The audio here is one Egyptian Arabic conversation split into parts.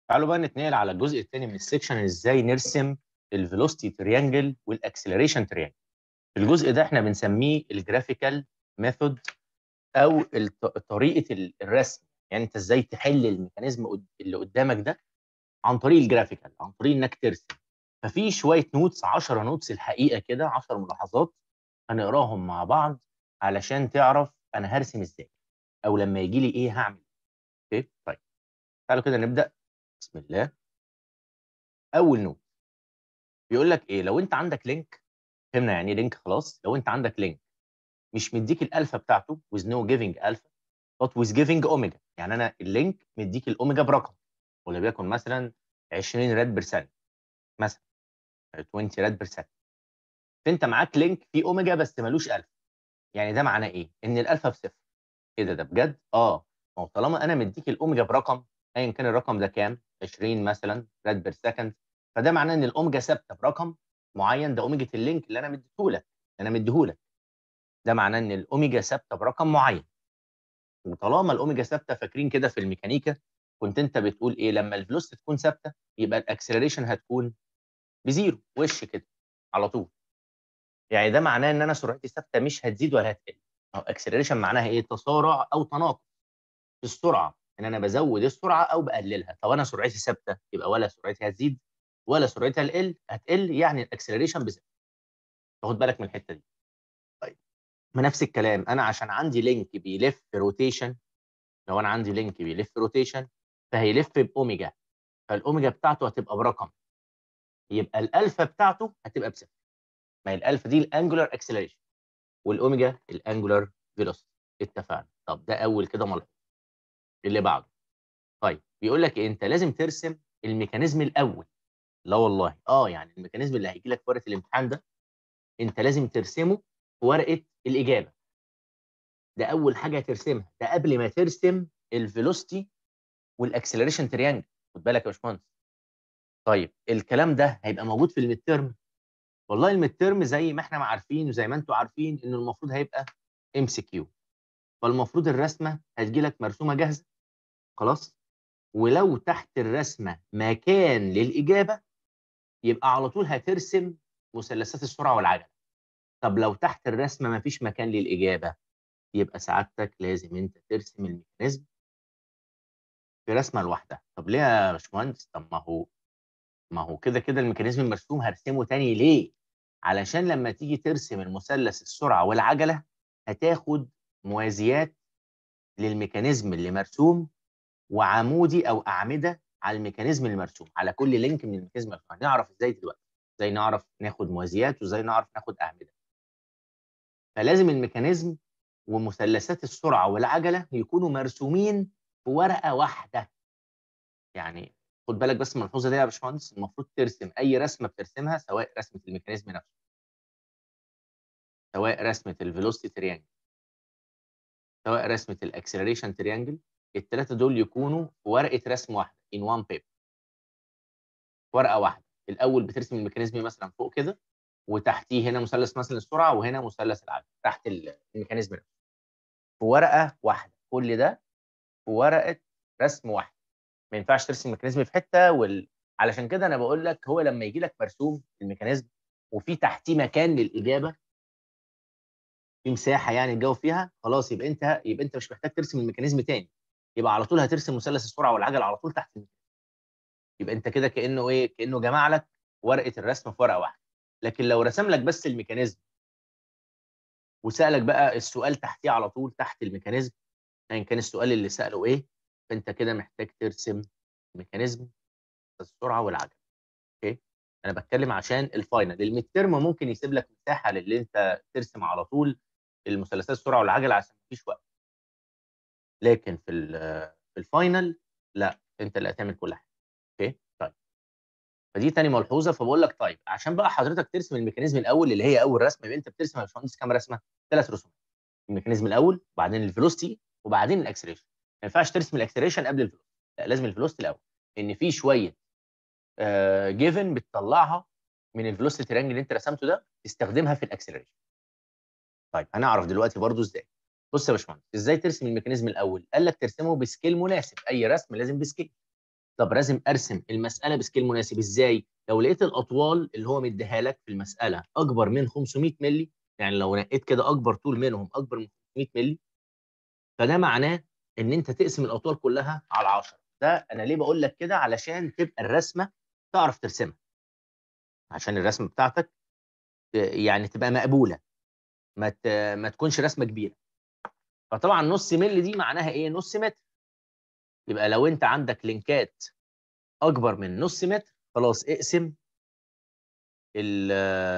تعالوا بقى نتنقل على الجزء الثاني من السكشن ازاي نرسم الفيلوسيتي تريانجل والاكسلريشن تريانجل في الجزء ده احنا بنسميه الجرافيكال ميثود او الط- طريقه الرسم يعني انت ازاي تحل الميكانيزم قد- اللي قدامك ده عن طريق الجرافيكال عن طريق انك ترسم ففي شويه نوتس 10 نوتس الحقيقه كده 10 ملاحظات هنقراهم مع بعض علشان تعرف انا هرسم ازاي او لما يجي لي ايه هعمل اوكي طيب تعالوا كده نبدا بسم الله اول نوت بيقول لك ايه لو انت عندك لينك فهمنا يعني ايه لينك خلاص لو انت عندك لينك مش مديك الالفا بتاعته with no giving alpha but with giving اوميجا يعني انا اللينك مديك الاوميجا برقم وليكن مثلا 20 راد بير ثانيه مثلا 20 راد بير ثانيه فانت معاك لينك فيه اوميجا بس ملوش الفا يعني ده معناه ايه؟ ان الالفا بصفر ايه ده ده بجد؟ اه ما هو طالما انا مديك الاوميجا برقم ايا كان الرقم ده كام 20 مثلا راد بير سكند فده معناه ان الاوميجا ثابته برقم معين ده اوميجا اللينك اللي انا مديهولك انا مديهولك ده معناه ان الاوميجا ثابته برقم معين وطالما الاوميجا ثابته فاكرين كده في الميكانيكا كنت انت بتقول ايه لما الفلوس تكون ثابته يبقى الاكسلريشن هتكون بزيرو وش كده على طول يعني ده معناه ان انا سرعتي ثابته مش هتزيد ولا هتقل او اكسلريشن معناها ايه تسارع او تناقص في السرعه ان انا بزود السرعه او بقللها طب انا سرعتي ثابته يبقى ولا سرعتي هتزيد ولا سرعتي هتقل هتقل يعني الاكسلريشن بزيرو تاخد بالك من الحته دي طيب ما نفس الكلام انا عشان عندي لينك بيلف روتيشن لو انا عندي لينك بيلف روتيشن فهيلف باوميجا فالاوميجا بتاعته هتبقى برقم يبقى الالفا بتاعته هتبقى بصفر ما هي الالفا دي الانجولار اكسلريشن والاوميجا الانجولار فيلوسيتي اتفقنا طب ده اول كده ملحوظ اللي بعده طيب بيقول لك إيه؟ انت لازم ترسم الميكانيزم الاول لا والله اه يعني الميكانيزم اللي هيجي لك في ورقه الامتحان ده انت لازم ترسمه في ورقه الاجابه ده اول حاجه هترسمها ده قبل ما ترسم الفيلوسيتي والاكسلريشن تريانجل خد بالك يا باشمهندس طيب الكلام ده هيبقى موجود في الميد تيرم والله الميد تيرم زي ما احنا ما عارفين وزي ما انتم عارفين انه المفروض هيبقى ام سي كيو فالمفروض الرسمه هتجي لك مرسومه جاهزه خلاص ولو تحت الرسمه مكان للاجابه يبقى على طول هترسم مثلثات السرعه والعجله طب لو تحت الرسمه ما فيش مكان للاجابه يبقى سعادتك لازم انت ترسم الميكانيزم في رسمه لوحدها طب ليه يا باشمهندس طب ما هو ما هو كده كده الميكانيزم المرسوم هرسمه تاني ليه علشان لما تيجي ترسم المثلث السرعه والعجله هتاخد موازيات للميكانيزم اللي مرسوم وعمودي او اعمده على الميكانيزم اللي مرسوم على كل لينك من الميكانيزم المرسوم هنعرف ازاي دلوقتي ازاي نعرف ناخد موازيات وازاي نعرف ناخد اعمده فلازم الميكانيزم ومثلثات السرعه والعجله يكونوا مرسومين في ورقه واحده يعني خد بالك بس من الملحوظه دي يا باشمهندس المفروض ترسم اي رسمه بترسمها سواء رسمه الميكانيزم نفسه سواء رسمه الفيلوسيتي تريانجل سواء رسمه الاكسلريشن تريانجل الثلاثه دول يكونوا في ورقه رسم واحده in one paper ورقه واحده الاول بترسم الميكانيزم مثلا فوق كده وتحتيه هنا مثلث مثلا السرعه وهنا مثلث العجله تحت الميكانيزم نفسه في ورقه واحده كل ده في ورقه رسم واحده ما ينفعش ترسم الميكانيزم في حته وال... علشان كده انا بقول لك هو لما يجي لك مرسوم الميكانيزم وفي تحتيه مكان للاجابه في مساحه يعني تجاوب فيها خلاص يبقى انت يبقى انت مش محتاج ترسم الميكانيزم تاني يبقى على طول هترسم مثلث السرعه والعجله على طول تحت الميكانيزم يبقى انت كده كانه ايه كانه جمع لك ورقه الرسم في ورقه واحده لكن لو رسم لك بس الميكانيزم وسالك بقى السؤال تحتيه على طول تحت الميكانيزم ايا كان السؤال اللي ساله ايه فانت كده محتاج ترسم الميكانيزم السرعه والعجله اوكي انا بتكلم عشان الفاينل الميد ترم ممكن يسيب لك مساحه للي انت ترسم على طول المثلثات السرعه والعجله عشان مفيش وقت لكن في في الفاينل لا انت اللي هتعمل كل حاجه اوكي طيب فدي تاني ملحوظه فبقول لك طيب عشان بقى حضرتك ترسم الميكانيزم الاول اللي هي اول رسمه يبقى انت بترسم يا باشمهندس كام رسمه؟ ثلاث رسومات الميكانيزم الاول وبعدين الفيلوسيتي وبعدين الاكسلريشن ما ينفعش ترسم الاكسلريشن قبل الفيلوسيتي لا لازم الفيلوسيتي الاول لان في شويه جيفن بتطلعها من الفيلوسيتي تريانجل اللي انت رسمته ده تستخدمها في الاكسلريشن طيب هنعرف دلوقتي برضو ازاي بص يا باشمهندس ازاي ترسم الميكانيزم الاول قال لك ترسمه بسكيل مناسب اي رسم لازم بسكيل طب لازم ارسم المساله بسكيل مناسب ازاي لو لقيت الاطوال اللي هو مديها لك في المساله اكبر من 500 مللي يعني لو نقيت كده اكبر طول منهم اكبر من 500 مللي فده معناه ان انت تقسم الاطوال كلها على 10 ده انا ليه بقول لك كده علشان تبقى الرسمه تعرف ترسمها عشان الرسمه بتاعتك يعني تبقى مقبوله ما ما تكونش رسمه كبيره فطبعا نص مللي دي معناها ايه نص متر يبقى لو انت عندك لينكات اكبر من نص متر خلاص اقسم ال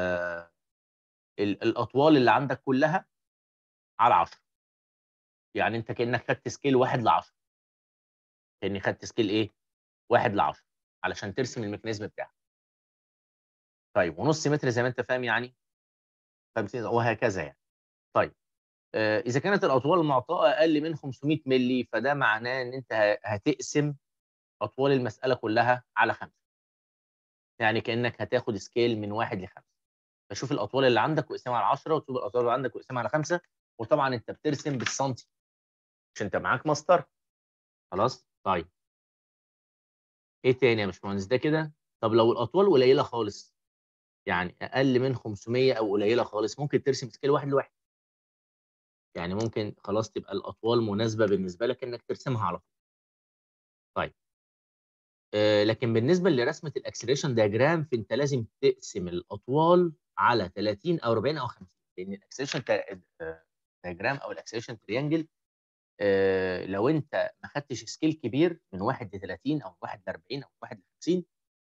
ال الاطوال اللي عندك كلها على 10 يعني انت كانك خدت سكيل 1 ل 10 كاني خدت سكيل ايه 1 ل 10 علشان ترسم الميكانيزم بتاعك طيب ونص متر زي ما انت فاهم يعني وهكذا يعني طيب آه اذا كانت الاطوال المعطاه اقل من 500 مللي فده معناه ان انت هتقسم اطوال المساله كلها على خمسه يعني كانك هتاخد سكيل من واحد لخمسه فشوف الاطوال اللي عندك واقسمها على 10 وتشوف الاطوال اللي عندك واقسمها على خمسه وطبعا انت بترسم بالسنتي عشان انت معاك مسطره خلاص طيب ايه تاني يا باشمهندس ده كده طب لو الاطوال قليله خالص يعني اقل من 500 او قليله خالص ممكن ترسم سكيل واحد لواحد يعني ممكن خلاص تبقى الاطوال مناسبه بالنسبه لك انك ترسمها على طول طيب آه لكن بالنسبه لرسمه الاكسلريشن دياجرام فانت لازم تقسم الاطوال على 30 او 40 او 50 لان الاكسلريشن دياجرام او الاكسلريشن تريانجل آه لو انت ما خدتش سكيل كبير من 1 ل 30 او 1 ل 40 او 1 ل 50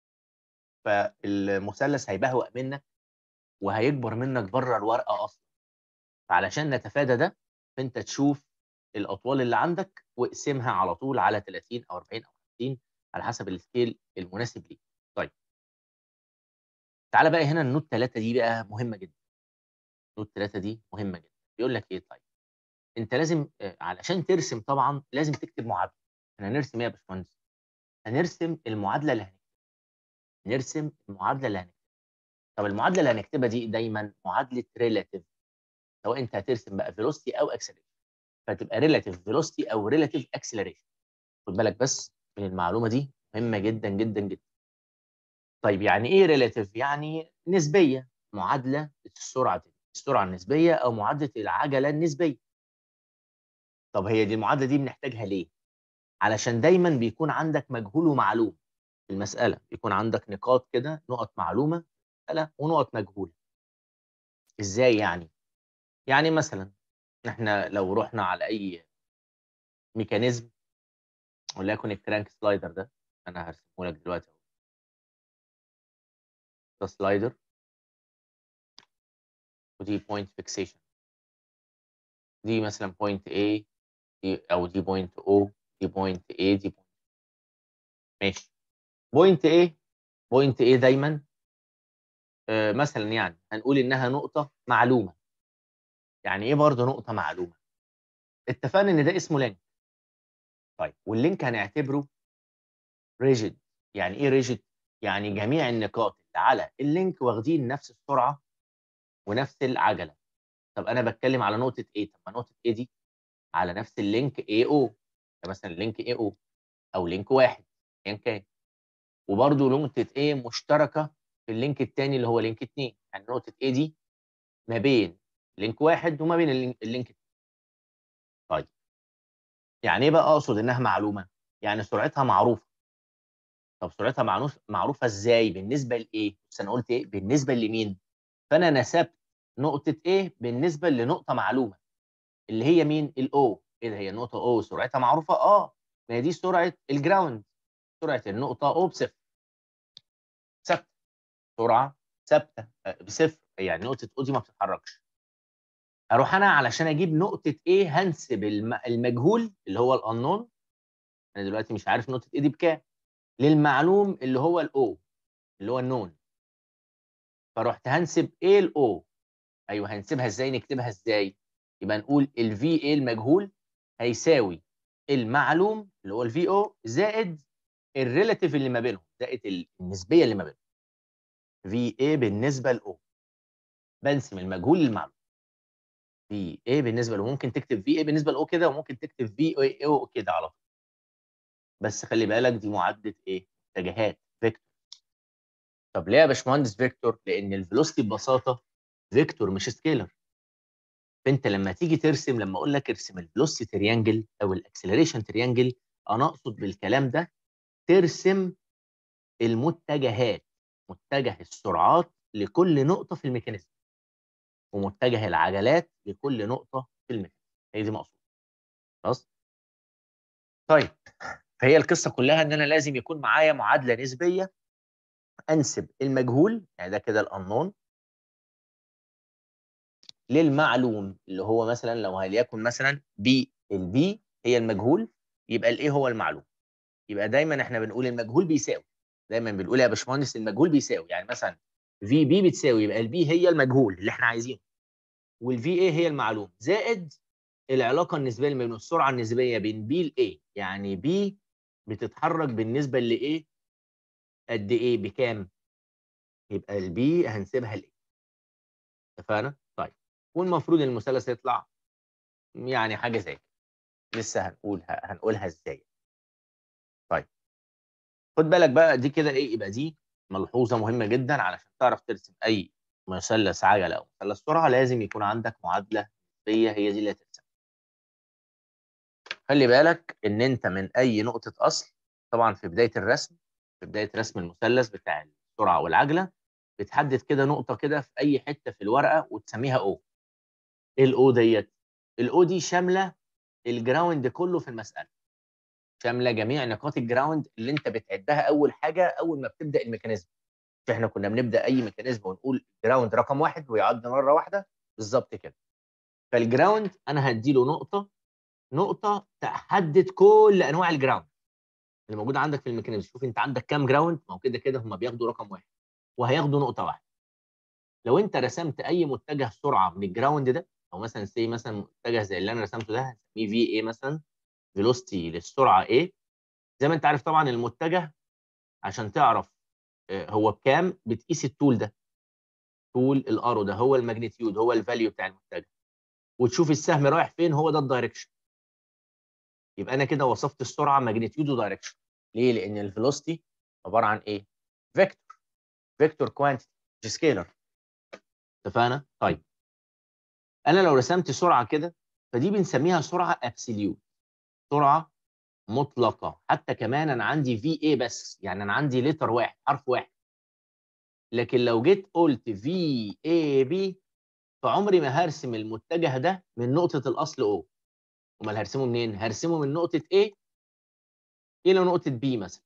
فالمثلث هيبهوأ منك وهيكبر منك بره الورقه اصلا فعلشان نتفادى ده فانت تشوف الاطوال اللي عندك واقسمها على طول على 30 او 40 او 50 على حسب السكيل المناسب ليك طيب تعالى بقى هنا النوت 3 دي بقى مهمه جدا النوت 3 دي مهمه جدا بيقول لك ايه طيب انت لازم علشان ترسم طبعا لازم تكتب معادله احنا هنرسم ايه يا باشمهندس هنرسم المعادله اللي هنكتبها نرسم المعادله اللي هنكتبها طب المعادله اللي هنكتبها دي دايما معادله ريلاتيف سواء انت هترسم بقى فيلوسيتي او اكسلريشن فتبقى ريلاتيف فيلوسيتي او ريلاتيف اكسلريشن خد بالك بس من المعلومه دي مهمه جدا جدا جدا طيب يعني ايه ريلاتيف يعني نسبيه معادله السرعه دي. السرعه النسبيه او معادله العجله النسبيه طب هي دي المعادله دي بنحتاجها ليه علشان دايما بيكون عندك مجهول ومعلوم في المساله بيكون عندك نقاط كده نقط معلومه مساله ونقط مجهوله ازاي يعني يعني مثلا احنا لو رحنا على اي ميكانيزم وليكن الكرانك سلايدر ده انا هرسمه لك دلوقتي اهو ده سلايدر ودي بوينت فيكسيشن دي مثلا بوينت A دي او دي بوينت O دي بوينت A دي بوينت ماشي بوينت A بوينت A دايما آه مثلا يعني هنقول انها نقطه معلومه يعني ايه برضه نقطه معلومه اتفقنا ان ده اسمه لينك طيب واللينك هنعتبره ريجيد يعني ايه ريجيد يعني جميع النقاط اللي على اللينك واخدين نفس السرعه ونفس العجله طب انا بتكلم على نقطه A طب ما نقطه A دي على نفس اللينك AO مثلا لينك AO او لينك واحد ايا كان وبرده نقطه A مشتركه في اللينك الثاني اللي هو لينك 2 يعني نقطه A دي ما بين لينك واحد وما بين اللينك الثاني طيب يعني ايه بقى اقصد انها معلومه يعني سرعتها معروفه طب سرعتها معروفه ازاي بالنسبه لايه بس انا قلت ايه بالنسبه لمين فانا نسبت نقطه A بالنسبه لنقطه معلومه اللي هي مين الاو ايه ده هي نقطه او سرعتها معروفه اه ما هي دي سرعه الجراوند سرعه النقطه او بصفر ثابته سرعه ثابته بصفر يعني نقطه او دي ما بتتحركش اروح انا علشان اجيب نقطه ايه هنسب المجهول اللي هو الانون انا دلوقتي مش عارف نقطه ايه دي بكام للمعلوم اللي هو الاو اللي هو النون فرحت هنسب ايه الاو ايوه هنسبها ازاي نكتبها ازاي يبقى نقول الفي اي المجهول هيساوي المعلوم اللي هو الفي او زائد الريلاتيف اللي ما بينهم زائد النسبيه اللي ما بينهم في اي بالنسبه لاو بنسم المجهول للمعلوم في اي بالنسبه له ممكن تكتب في اي بالنسبه لاو كده وممكن تكتب في اي او كده على طول بس خلي بالك دي معادله ايه اتجاهات فيكتور طب ليه يا باشمهندس فيكتور لان الفيلوسيتي ببساطه فيكتور مش سكيلر فانت لما تيجي ترسم لما اقول لك ارسم الفيلوسيتي تريانجل او الاكسلريشن تريانجل انا اقصد بالكلام ده ترسم المتجهات متجه السرعات لكل نقطه في الميكانيزم ومتجه العجلات لكل نقطه في الميكانيزم هي دي مقصود خلاص طيب فهي القصه كلها ان انا لازم يكون معايا معادله نسبيه انسب المجهول يعني ده كده الانون للمعلوم اللي هو مثلا لو هليكن مثلا بي البي هي المجهول يبقى الايه هو المعلوم يبقى دايما احنا بنقول المجهول بيساوي دايما بنقول يا باشمهندس المجهول بيساوي يعني مثلا في بي بتساوي يبقى البي هي المجهول اللي احنا عايزينه والفي ايه هي المعلوم زائد العلاقه النسبيه اللي بين السرعه النسبيه بين بي لايه يعني بي بتتحرك بالنسبه لايه قد ايه بكام يبقى البي هنسيبها لايه اتفقنا طيب والمفروض المثلث يطلع يعني حاجه زي كده لسه هنقولها هنقولها ازاي طيب خد بالك بقى دي كده ايه يبقى دي ملحوظه مهمه جدا علشان تعرف ترسم اي مثلث عجله او مثلث سرعه لازم يكون عندك معادله نسبيه هي دي اللي هترسم خلي بالك ان انت من اي نقطه اصل طبعا في بدايه الرسم في بدايه رسم المثلث بتاع السرعه والعجله بتحدد كده نقطه كده في اي حته في الورقه وتسميها او ايه الاو ديت الاو دي شامله الجراوند كله في المساله شامله جميع نقاط الجراوند اللي انت بتعدها اول حاجه اول ما بتبدا الميكانيزم احنا كنا بنبدا اي ميكانيزم ونقول جراوند رقم واحد ويعد مره واحده بالظبط كده فالجراوند انا هديله نقطه نقطه تحدد كل انواع الجراوند اللي موجوده عندك في الميكانيزم شوف انت عندك كام جراوند ما هو كده كده هم بياخدوا رقم واحد وهياخدوا نقطه واحده لو انت رسمت اي متجه سرعه من الجراوند ده او مثلا سي مثلا متجه زي اللي انا رسمته ده هنسميه في اي مثلا فيلوستي للسرعه A زي ما انت عارف طبعا المتجه عشان تعرف هو بكام بتقيس الطول ده طول الارو ده هو الماجنتيود هو الفاليو بتاع المتجه وتشوف السهم رايح فين هو ده الدايركشن يبقى انا كده وصفت السرعه ماجنتيود ودايركشن ليه لان الفيلوسيتي عباره عن ايه فيكتور فيكتور كوانتيتي مش سكيلر اتفقنا طيب انا لو رسمت سرعه كده فدي بنسميها سرعه ابسوليوت سرعه مطلقه حتى كمان انا عندي في اي بس يعني انا عندي لتر واحد حرف واحد لكن لو جيت قلت في اي بي فعمري ما هرسم المتجه ده من نقطه الاصل او امال هرسمه منين هرسمه من نقطه A الى نقطه B مثلا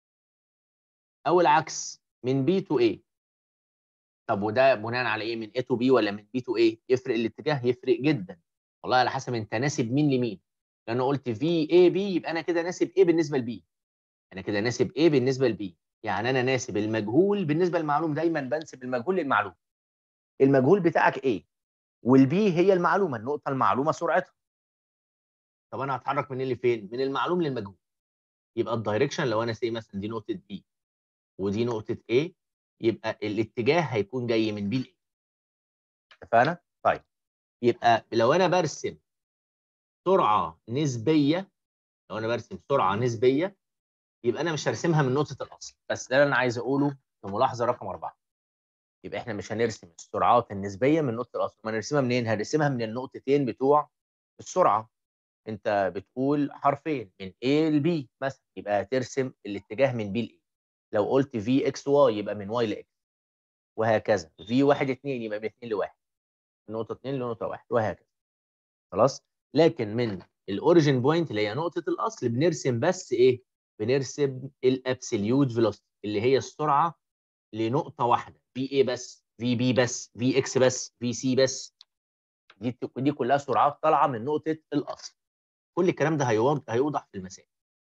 او العكس من B to A طب وده بناء على ايه من A to B ولا من B to A يفرق الاتجاه يفرق جدا والله على حسب انت ناسب مين لمين لو انا قلت في اي بي يبقى انا كده ناسب A بالنسبه لبي انا كده ناسب A بالنسبه لبي يعني انا ناسب المجهول بالنسبه للمعلوم دايما بنسب المجهول للمعلوم المجهول بتاعك A والبي هي المعلومه النقطه المعلومه سرعتها طب انا هتحرك منين لفين من المعلوم للمجهول يبقى الدايركشن لو انا سي مثلا دي نقطه بي ودي نقطه A يبقى الاتجاه هيكون جاي من بي ل اتفقنا طيب يبقى لو انا برسم سرعه نسبيه لو انا برسم سرعه نسبيه يبقى انا مش هرسمها من نقطه الاصل بس ده اللي انا عايز اقوله في ملاحظه رقم اربعه يبقى احنا مش هنرسم السرعات النسبيه من نقطه الاصل ما نرسمها منين هنرسمها من النقطتين بتوع السرعه انت بتقول حرفين من A ل B مثلا يبقى هترسم الاتجاه من B ل A لو قلت في اكس واي يبقى من واي لاكس وهكذا في 1 2 يبقى من 2 ل 1 من نقطه 2 لنقطه 1 وهكذا خلاص لكن من الاوريجين بوينت اللي هي نقطه الاصل بنرسم بس ايه بنرسم الابسوليوت فيلوسيتي اللي هي السرعه لنقطه واحده في ايه بس في بي بس في اكس بس في سي بس دي دي كلها سرعات طالعه من نقطه الاصل كل الكلام ده هيوضح في المسائل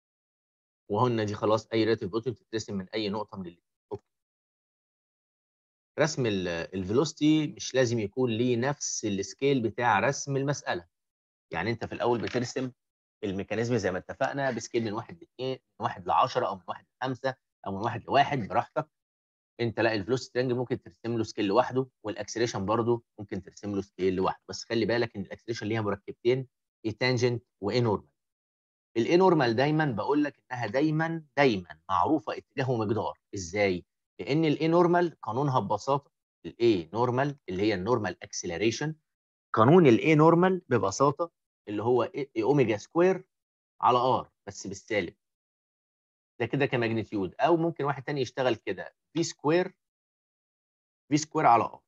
وهن دي خلاص اي ريتيف بوتن بتترسم من اي نقطه من الاثنين رسم الفيلوسيتي مش لازم يكون ليه نفس السكيل بتاع رسم المساله يعني انت في الاول بترسم الميكانيزم زي ما اتفقنا بسكيل من 1 ل 2 من 1 ل 10 او من 1 ل 5 او من 1 ل 1 براحتك انت لا الفلوس ترينجل ممكن ترسم له سكيل لوحده والاكسلريشن برضه ممكن ترسم له سكيل لوحده بس خلي بالك ان الاكسلريشن ليها مركبتين اي تانجنت واي نورمال الاي نورمال دايما بقول لك انها دايما دايما معروفه اتجاه ومقدار ازاي لان الاي نورمال قانونها ببساطه الاي نورمال اللي هي النورمال اكسلريشن قانون الاي نورمال ببساطه اللي هو إيه اوميجا سكوير على ار بس بالسالب ده كده كماجنتيود او ممكن واحد تاني يشتغل كده في سكوير في سكوير على ار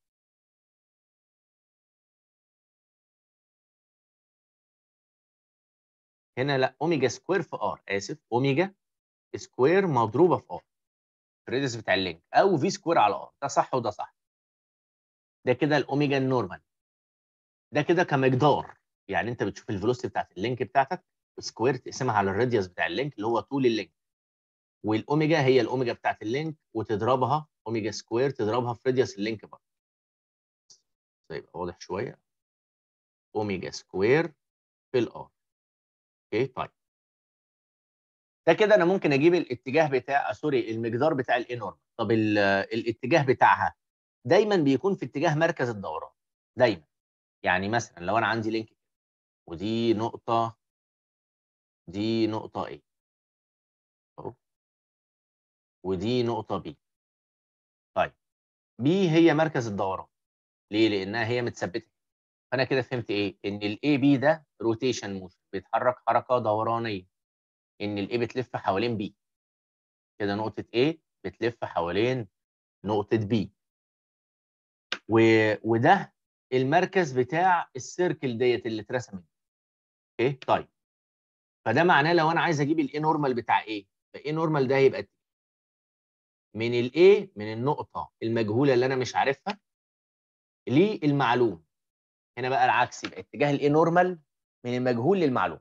هنا لا اوميجا سكوير في ار اسف اوميجا سكوير مضروبه في ار الريدس بتاع اللينك او في سكوير على ار ده صح وده صح ده كده الاوميجا النورمال ده كده كمقدار يعني انت بتشوف الفيلوسيتي بتاعت اللينك بتاعتك سكوير تقسمها على الراديوس بتاع اللينك اللي هو طول اللينك والاوميجا هي الاوميجا بتاعت اللينك وتضربها اوميجا سكوير تضربها في راديوس اللينك برضه يبقى واضح شويه اوميجا سكوير في الار اوكي طيب ده كده انا ممكن اجيب الاتجاه بتاع سوري المقدار بتاع الاي نورمال طب الاتجاه بتاعها دايما بيكون في اتجاه مركز الدوران دايما يعني مثلا لو انا عندي لينك ودي نقطه دي نقطه A اهو ودي نقطه B طيب B هي مركز الدوران ليه لانها هي متثبته فانا كده فهمت ايه ان الاي بي ده روتيشن موشن بيتحرك حركه دورانيه ان الاي بتلف حوالين بي كده نقطه A بتلف حوالين نقطه B و... وده المركز بتاع السيركل ديت اللي اترسمت اوكي طيب فده معناه لو انا عايز اجيب الاي نورمال بتاع ايه فايه نورمال ده هيبقى من الاي من النقطه المجهوله اللي انا مش عارفها للمعلوم هنا بقى العكس يبقى اتجاه الاي نورمال من المجهول للمعلوم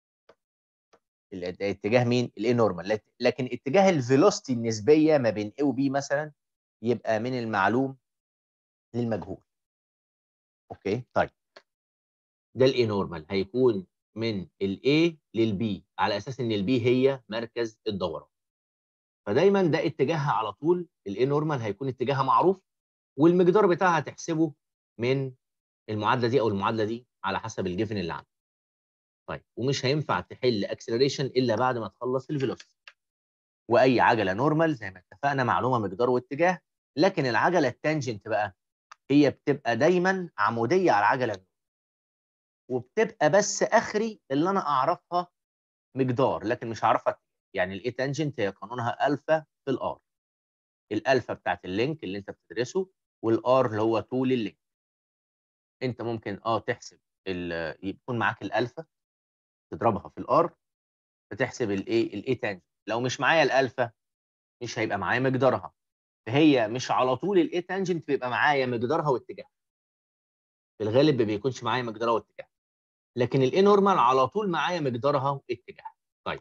اتجاه مين الاي نورمال لكن اتجاه الفيلوسيتي النسبيه ما بين A وB مثلا يبقى من المعلوم للمجهول اوكي طيب ده الاي نورمال هيكون من الاي للبي على اساس ان البي هي مركز الدوران فدايما ده اتجاهها على طول الاي نورمال هيكون اتجاهها معروف والمقدار بتاعها هتحسبه من المعادله دي او المعادله دي على حسب الجيفن اللي عندك طيب ومش هينفع تحل اكسلريشن الا بعد ما تخلص الفيلوسيتي واي عجله نورمال زي ما اتفقنا معلومه مقدار واتجاه لكن العجله التانجنت بقى هي بتبقى دايما عموديه على العجله وبتبقى بس اخري اللي انا اعرفها مقدار لكن مش هعرفها يعني الاي تانجنت هي قانونها الفا في الار الالفا بتاعت اللينك اللي انت بتدرسه والار اللي هو طول اللينك انت ممكن اه تحسب يكون معاك الالفا تضربها في الار فتحسب الايه الاي تانجنت لو مش معايا الالفا مش هيبقى معايا مقدارها فهي مش على طول الاي تانجنت بيبقى معايا مقدارها واتجاهها في الغالب ما بيكونش معايا مقدارها واتجاهها لكن الاي نورمال على طول معايا مقدارها واتجاهها طيب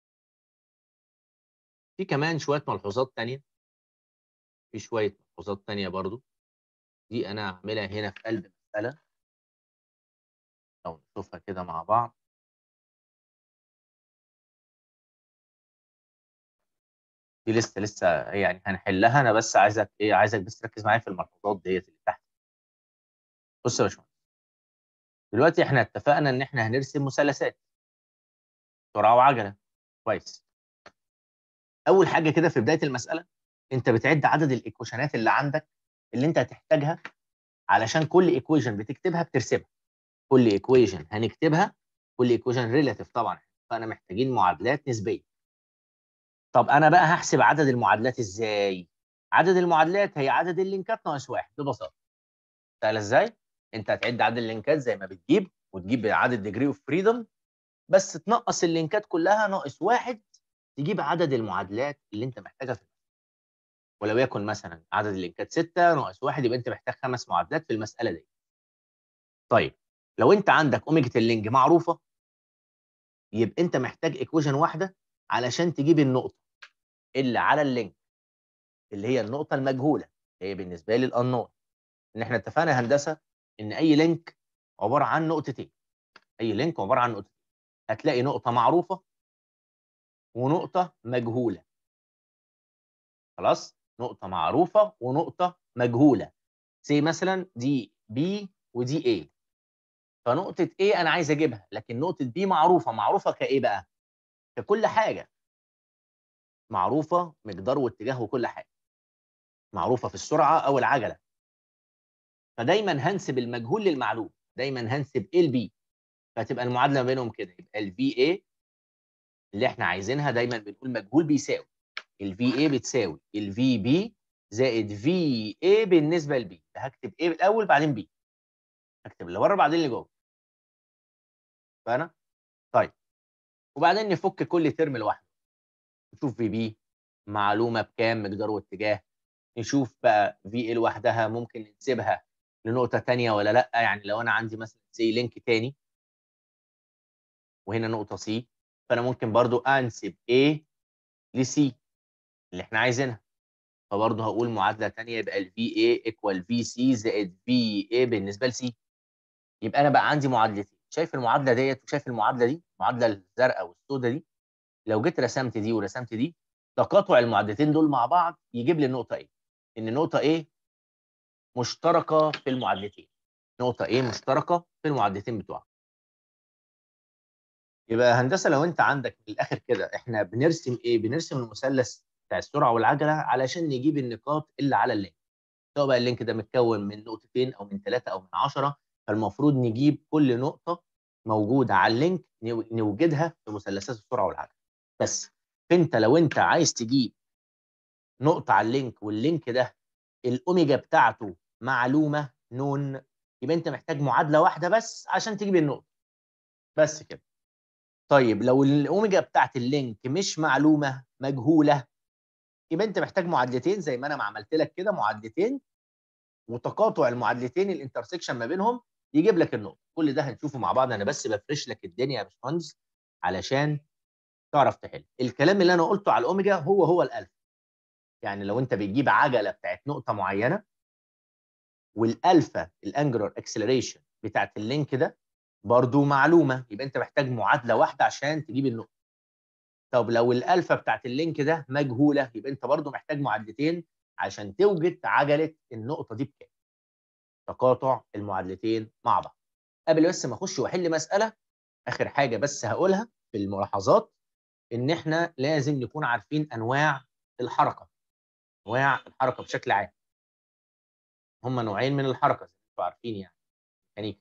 في كمان شويه ملحوظات ثانيه في شويه ملحوظات ثانيه برضو دي انا هعملها هنا في قلب المساله لو نشوفها كده مع بعض دي لسه لسه يعني هنحلها انا بس عايزك ايه عايزك بس تركز معايا في الملحوظات ديت اللي تحت بص يا باشمهندس دلوقتي احنا اتفقنا ان احنا هنرسم مثلثات سرعه وعجله كويس اول حاجه كده في بدايه المساله انت بتعد عدد الايكويشنات اللي عندك اللي انت هتحتاجها علشان كل ايكويشن بتكتبها بترسمها كل ايكويشن هنكتبها كل ايكويشن ريلاتيف طبعا فانا محتاجين معادلات نسبيه طب انا بقى هحسب عدد المعادلات ازاي عدد المعادلات هي عدد اللينكات ناقص واحد ببساطه سهله ازاي انت هتعد عدد اللينكات زي ما بتجيب وتجيب عدد ديجري اوف فريدم بس تنقص اللينكات كلها ناقص واحد تجيب عدد المعادلات اللي انت محتاجها في ولو يكن مثلا عدد اللينكات 6 ناقص واحد يبقى انت محتاج خمس معادلات في المساله دي. طيب لو انت عندك اوميجا اللينج معروفه يبقى انت محتاج ايكويشن واحده علشان تجيب النقطه اللي على اللينك اللي هي النقطه المجهوله هي بالنسبه لي الانون ان احنا اتفقنا هندسه ان اي لينك عباره عن نقطتين اي لينك عباره عن نقطتين هتلاقي نقطه معروفه ونقطه مجهوله خلاص نقطه معروفه ونقطه مجهوله زي مثلا دي بي ودي اي فنقطه A انا عايز اجيبها لكن نقطه B معروفه معروفه كايه بقى ككل حاجه معروفه مقدار واتجاه وكل حاجه معروفه في السرعه او العجله فدايما هنسب المجهول للمعلوم دايما هنسب ال بي فتبقى المعادله ما بينهم كده يبقى الفي اي اللي احنا عايزينها دايما بنقول مجهول بيساوي الفي اي بتساوي الفي بي زائد في اي بالنسبه لبي هكتب ايه الاول بعدين بي هكتب اللي بره بعدين اللي جوه فانا طيب وبعدين نفك كل ترم لوحده نشوف في بي معلومه بكام مقدار واتجاه نشوف بقى في اي لوحدها ممكن ننسبها لنقطه ثانيه ولا لا يعني لو انا عندي مثلا سي لينك ثاني وهنا نقطه سي فانا ممكن برضو انسب A لسي اللي احنا عايزينها فبرضه هقول معادله ثانيه يبقى ال VA ايكوال VC زائد VA بالنسبه لسي يبقى انا بقى عندي معادلتين شايف المعادله ديت وشايف المعادله دي المعادله الزرقاء والسوداء دي لو جيت رسمت دي ورسمت دي تقاطع المعادلتين دول مع بعض يجيب لي النقطه ايه ان النقطه ايه مشتركه في المعادلتين نقطه ايه مشتركه في المعادلتين بتوعها يبقى هندسه لو انت عندك من الاخر كده احنا بنرسم ايه بنرسم المثلث بتاع السرعه والعجله علشان نجيب النقاط اللي على اللينك سواء بقى اللينك ده متكون من نقطتين او من ثلاثه او من 10 فالمفروض نجيب كل نقطه موجوده على اللينك نوجدها في مثلثات السرعه والعجله بس فانت لو انت عايز تجيب نقطه على اللينك واللينك ده الاوميجا بتاعته معلومه نون يبقى انت محتاج معادله واحده بس عشان تجيب النقطه بس كده طيب لو الاوميجا بتاعت اللينك مش معلومه مجهوله يبقى انت محتاج معادلتين زي ما انا ما عملت لك كده معادلتين وتقاطع المعادلتين الانترسكشن ما بينهم يجيب لك النقطه كل ده هنشوفه مع بعض انا بس بفرش لك الدنيا يا باشمهندس علشان تعرف تحل الكلام اللي انا قلته على الاوميجا هو هو الالفا يعني لو انت بتجيب عجله بتاعت نقطه معينه والالفا الانجلر اكسلريشن بتاعت اللينك ده برضو معلومه يبقى انت محتاج معادله واحده عشان تجيب النقطه طب لو الالفا بتاعت اللينك ده مجهوله يبقى انت برضو محتاج معادلتين عشان توجد عجله النقطه دي بكام تقاطع المعادلتين مع بعض قبل بس ما اخش واحل مساله اخر حاجه بس هقولها في الملاحظات ان احنا لازم نكون عارفين انواع الحركه انواع الحركه بشكل عام هم نوعين من الحركه زي ما انتم عارفين يعني ميكانيكا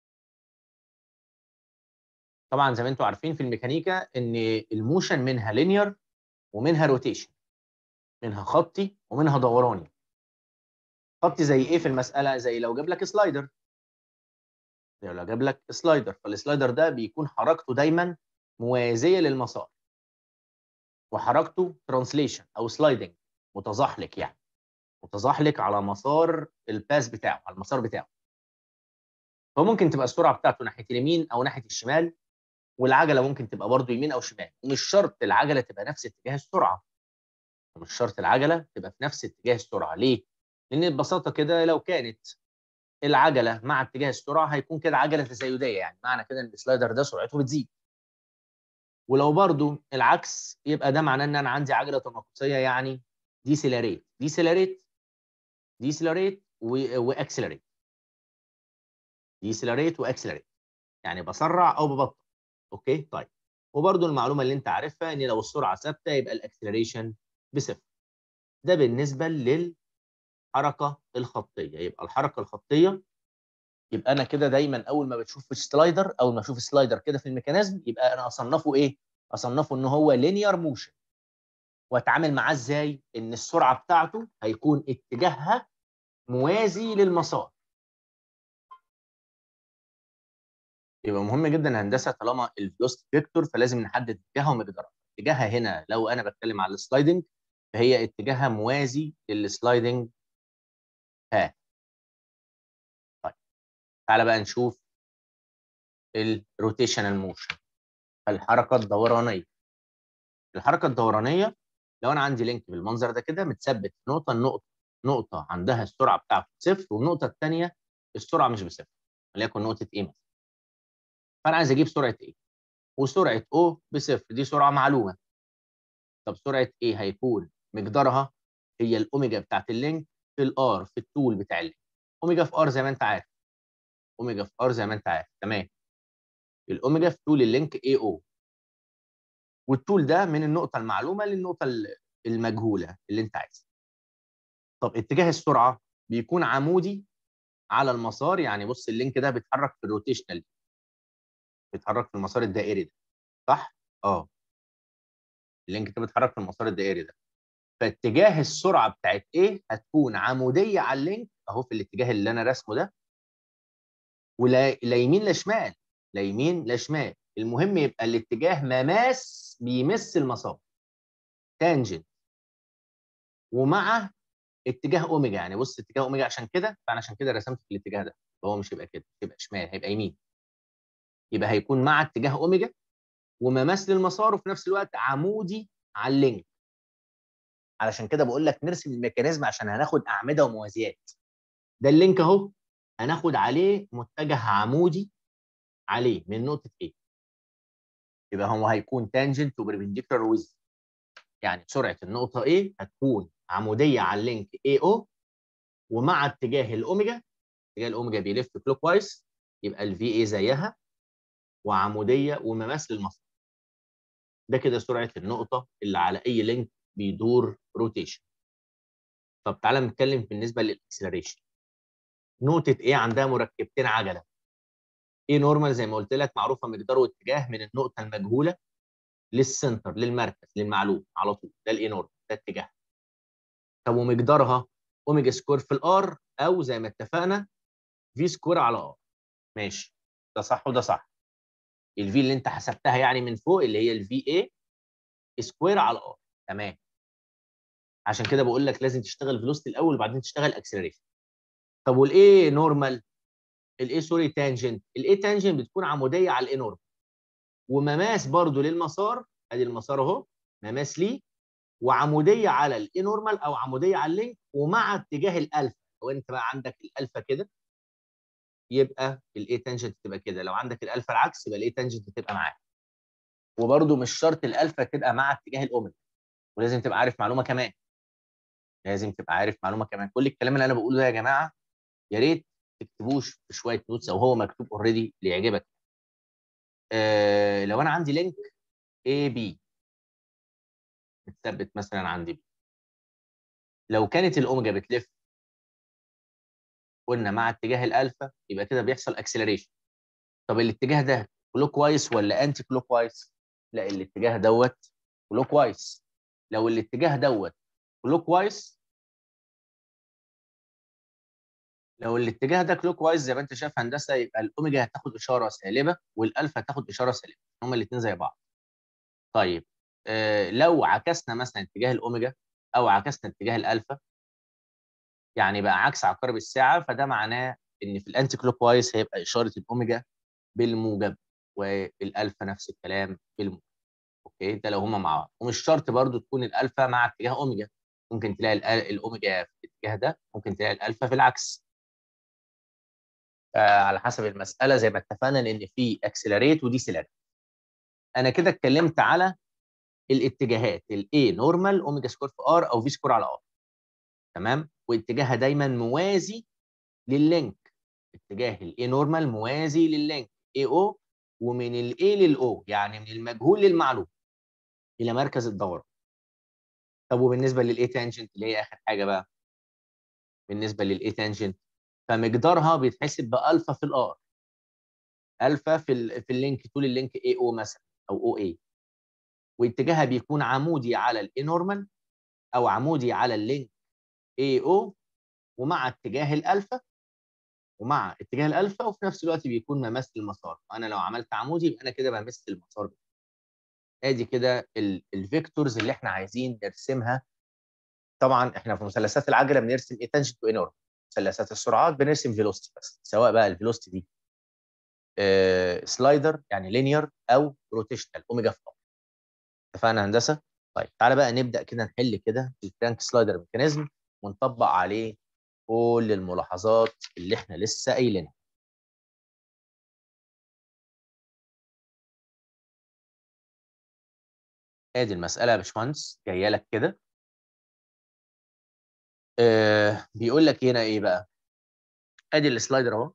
طبعا زي ما انتم عارفين في الميكانيكا ان الموشن منها لينير ومنها روتيشن منها خطي ومنها دوراني خطي زي ايه في المساله زي لو جاب لك سلايدر زي لو جاب لك سلايدر فالسلايدر ده بيكون حركته دايما موازيه للمسار وحركته ترانسليشن او سلايدنج متزحلق يعني متزحلق على مسار الباس بتاعه على المسار بتاعه فممكن تبقى السرعه بتاعته ناحيه اليمين او ناحيه الشمال والعجله ممكن تبقى برضو يمين او شمال ومش شرط العجله تبقى نفس اتجاه السرعه مش شرط العجله تبقى في نفس اتجاه السرعه ليه لان ببساطه كده لو كانت العجله مع اتجاه السرعه هيكون كده عجله تزايديه يعني معنى كده ان السلايدر ده سرعته بتزيد ولو برضو العكس يبقى ده معناه ان انا عندي عجله تناقصيه يعني ديسيلاريت ديسيلاريت ديسيلاريت واكسلريت ديسيلاريت واكسلريت يعني بسرع او ببطئ اوكي طيب وبرده المعلومه اللي انت عارفها ان لو السرعه ثابته يبقى الاكسلريشن بصفر ده بالنسبه للحركه الخطيه يبقى الحركه الخطيه يبقى انا كده دايما اول ما بتشوف سلايدر اول ما اشوف سلايدر كده في الميكانيزم يبقى انا اصنفه ايه اصنفه ان هو لينير موشن واتعامل معاه ازاي ان السرعه بتاعته هيكون اتجاهها موازي للمسار يبقى مهم جدا هندسه طالما الفيلوسيتي فيكتور فلازم نحدد اتجاهها ومقدارها اتجاهها هنا لو انا بتكلم على السلايدنج فهي اتجاهها موازي للسلايدنج ها طيب تعالى بقى نشوف الروتيشنال موشن الحركه الدورانيه الحركه الدورانيه لو انا عندي لينك بالمنظر ده كده متثبت في نقطه النقطه نقطه عندها السرعه بتاعته صفر والنقطه الثانيه السرعه مش بصفر وليكن نقطه ايه مثلا فانا عايز اجيب سرعه ايه وسرعه او بصفر دي سرعه معلومه طب سرعه ايه هيكون مقدارها هي الاوميجا بتاعت اللينك في الار في الطول بتاع اللينك اوميجا في ار زي ما انت عارف اوميجا في ار زي ما انت عارف تمام الاوميجا في طول اللينك اي او والطول ده من النقطه المعلومه للنقطه المجهوله اللي انت عايزها طب اتجاه السرعه بيكون عمودي على المسار يعني بص اللينك ده بيتحرك في الروتيشنال بيتحرك في المسار الدائري ده صح اه اللينك ده بيتحرك في المسار الدائري ده فاتجاه السرعه بتاعت ايه هتكون عموديه على اللينك اهو في الاتجاه اللي انا راسمه ده ولا لا يمين لا شمال لا يمين لا شمال المهم يبقى الاتجاه مماس بيمس المسار تانجنت ومع اتجاه اوميجا يعني بص اتجاه اوميجا عشان كده فانا عشان كده رسمت في الاتجاه ده هو مش هيبقى كده هيبقى شمال هيبقى يمين يبقى هيكون مع اتجاه اوميجا ومماس للمسار وفي نفس الوقت عمودي على اللينك علشان كده بقول لك نرسم الميكانيزم عشان هناخد اعمده وموازيات ده اللينك اهو هناخد عليه متجه عمودي عليه من نقطه A يبقى هو هيكون تانجنت وبربنديكولار ويز يعني سرعه النقطه A هتكون عموديه على اللينك AO ومع اتجاه الاوميجا اتجاه الاوميجا بيلف كلوك وايز يبقى الفي اي زيها وعموديه ومماس للمسار ده كده سرعه النقطه اللي على اي لينك بيدور روتيشن طب تعالى نتكلم بالنسبه للاكسلريشن نقطه ايه عندها مركبتين عجله ايه نورمال زي ما قلت لك معروفه مقدار واتجاه من النقطه المجهوله للسنتر للمركز للمعلوم على طول ده الايه نورمال ده اتجاه طب ومقدارها اوميجا سكوير في الار او زي ما اتفقنا في سكوير على ار ماشي ده صح وده صح الفي اللي انت حسبتها يعني من فوق اللي هي الفي اي سكوير على ار تمام عشان كده بقول لك لازم تشتغل فيلوستي الاول وبعدين تشتغل اكسلريشن طب والايه نورمال الايه سوري تانجنت الايه تانجنت بتكون عموديه على الايه نورمال ومماس برضو للمسار ادي المسار اهو مماس ليه وعموديه على الاي نورمال او عموديه على اللينك ومع اتجاه الالفا لو انت بقى عندك الالفا كده يبقى الاي تانجنت تبقى كده لو عندك الالفا العكس يبقى الاي تانجنت تبقى معاك وبرده مش شرط الالفا تبقى مع اتجاه الاوميجا ولازم تبقى عارف معلومه كمان لازم تبقى عارف معلومه كمان كل الكلام اللي انا بقوله ده يا جماعه يا ريت تكتبوش في شويه نوتس او هو مكتوب اوريدي اللي يعجبك آه لو انا عندي لينك اي بي متثبت مثلا عندي بي لو كانت الاوميجا بتلف قلنا مع اتجاه الالفا يبقى كده بيحصل اكسلريشن طب الاتجاه ده كلوك وايز ولا انتي كلوك وايز لا الاتجاه دوت كلوك وايز لو الاتجاه دوت كلوك وايز لو الاتجاه ده كلوك وايز زي ما انت شايف هندسه يبقى الاوميجا هتاخد اشاره سالبه والالفا هتاخد اشاره سالبه هما الاثنين زي بعض طيب آه لو عكسنا مثلا اتجاه الاوميجا او عكسنا اتجاه الالفا يعني بقى عكس عقارب الساعه فده معناه ان في الانتي كلوك وايز هيبقى اشاره الاوميجا بالموجب والالفا نفس الكلام بالموجب اوكي ده لو هما مع بعض ومش شرط برضو تكون الالفا مع اتجاه اوميجا ممكن تلاقي الاوميجا في الاتجاه ده ممكن تلاقي الالفا في العكس على حسب المساله زي ما اتفقنا ان في اكسلريت ودي سيلريت انا كده اتكلمت على الاتجاهات الاي نورمال اوميجا سكوير في ار او في سكوير على ار تمام واتجاهها دايما موازي لللينك اتجاه الاي نورمال موازي لللينك اي او ومن الاي للاو يعني من المجهول للمعلوم الى مركز الدوره طب وبالنسبه للاي تانجنت اللي هي اخر حاجه بقى بالنسبه للاي تانجنت فمقدارها بيتحسب بالفا في الار الفا في ال في اللينك طول اللينك اي او مثلا او او اي واتجاهها بيكون عمودي على الاي نورمال او عمودي على اللينك اي او ومع اتجاه الالفا ومع اتجاه الالفا وفي نفس الوقت بيكون ممس المسار انا لو عملت عمودي يبقى انا كده بمس المسار ادي كده الفيكتورز اللي احنا عايزين نرسمها طبعا احنا في مثلثات العجله بنرسم ايه تانجنت وانورم مثلثات السرعات بنرسم فيلوستي بس سواء بقى الفيلوستي دي آه سلايدر يعني لينير او روتيشنال اوميجا في اتفقنا هندسه طيب تعالى بقى نبدا كده نحل كده الكرانك سلايدر ميكانيزم ونطبق عليه كل الملاحظات اللي احنا لسه قايلينها ادي المساله يا باشمهندس جايه لك كده آه بيقول لك هنا ايه بقى ادي السلايدر اهو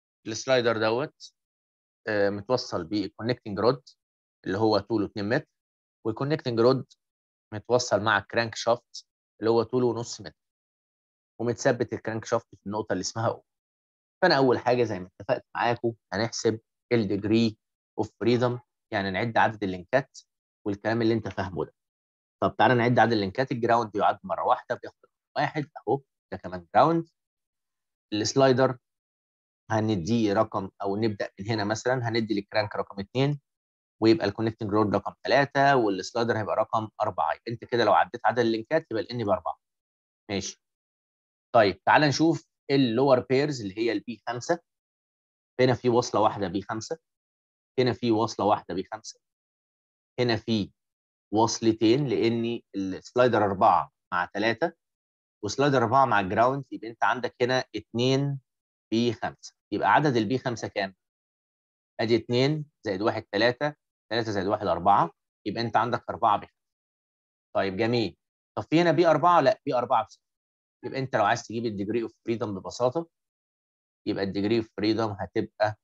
السلايدر دوت آه متوصل بالكونكتنج رود اللي هو طوله 2 متر والكونكتنج رود متوصل مع الكرانك شافت اللي هو طوله نص متر ومتثبت الكرانك شافت في النقطه اللي اسمها او فانا اول حاجه زي ما اتفقت معاكم هنحسب الديجري اوف فريدم يعني نعد عدد اللينكات والكلام اللي انت فاهمه ده طب تعالى نعد عدد اللينكات الجراوند يعد مره واحده بياخد واحد اهو ده كمان جراوند السلايدر هنديه رقم او نبدا من هنا مثلا هندي للكرانك رقم اثنين ويبقى الكونكتنج رود رقم ثلاثه والسلايدر هيبقى رقم اربعه يبقى انت كده لو عديت عدد اللينكات يبقى الان باربعه ماشي طيب تعال نشوف اللور بيرز اللي هي البي 5 هنا في وصله واحده بي 5 هنا في وصله واحده بي 5 هنا في وصلتين لان السلايدر 4 مع 3 وسلايدر 4 مع الجراوند يبقى انت عندك هنا 2 بي 5 يبقى عدد البي 5 كام؟ ادي 2 زائد 1 3 3 زائد 1 4 يبقى انت عندك 4 بي 5 طيب جميل طب في هنا بي 4 لا بي 4 بصفر يبقى انت لو عايز تجيب الديجري اوف فريدم ببساطه يبقى الديجري اوف فريدم هتبقى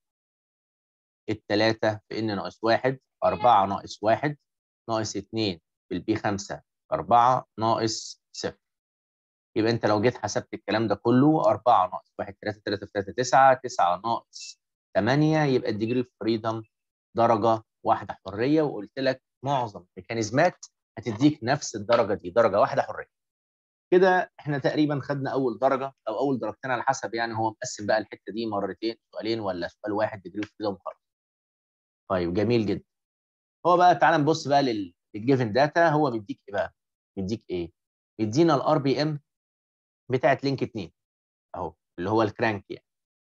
الثلاثة في ان ناقص 1 4 ناقص 1 ناقص 2 في البي 5 4 ناقص 0 يبقى انت لو جيت حسبت الكلام ده كله 4 ناقص 1 3 3 في 3 9 9 ناقص 8 يبقى الديجري اوف فريدم درجه واحده حريه وقلت لك معظم الميكانيزمات هتديك نفس الدرجه دي درجه واحده حريه كده احنا تقريبا خدنا اول درجه او اول درجتين على حسب يعني هو مقسم بقى الحته دي مرتين سؤالين ولا سؤال واحد ديجري اوف فريدم خلاص طيب جميل جدا هو بقى تعالى نبص بقى للجيفن داتا هو مديك ايه بقى مديك ايه مدينا الار بي ام بتاعت لينك 2 اهو اللي هو الكرانك يعني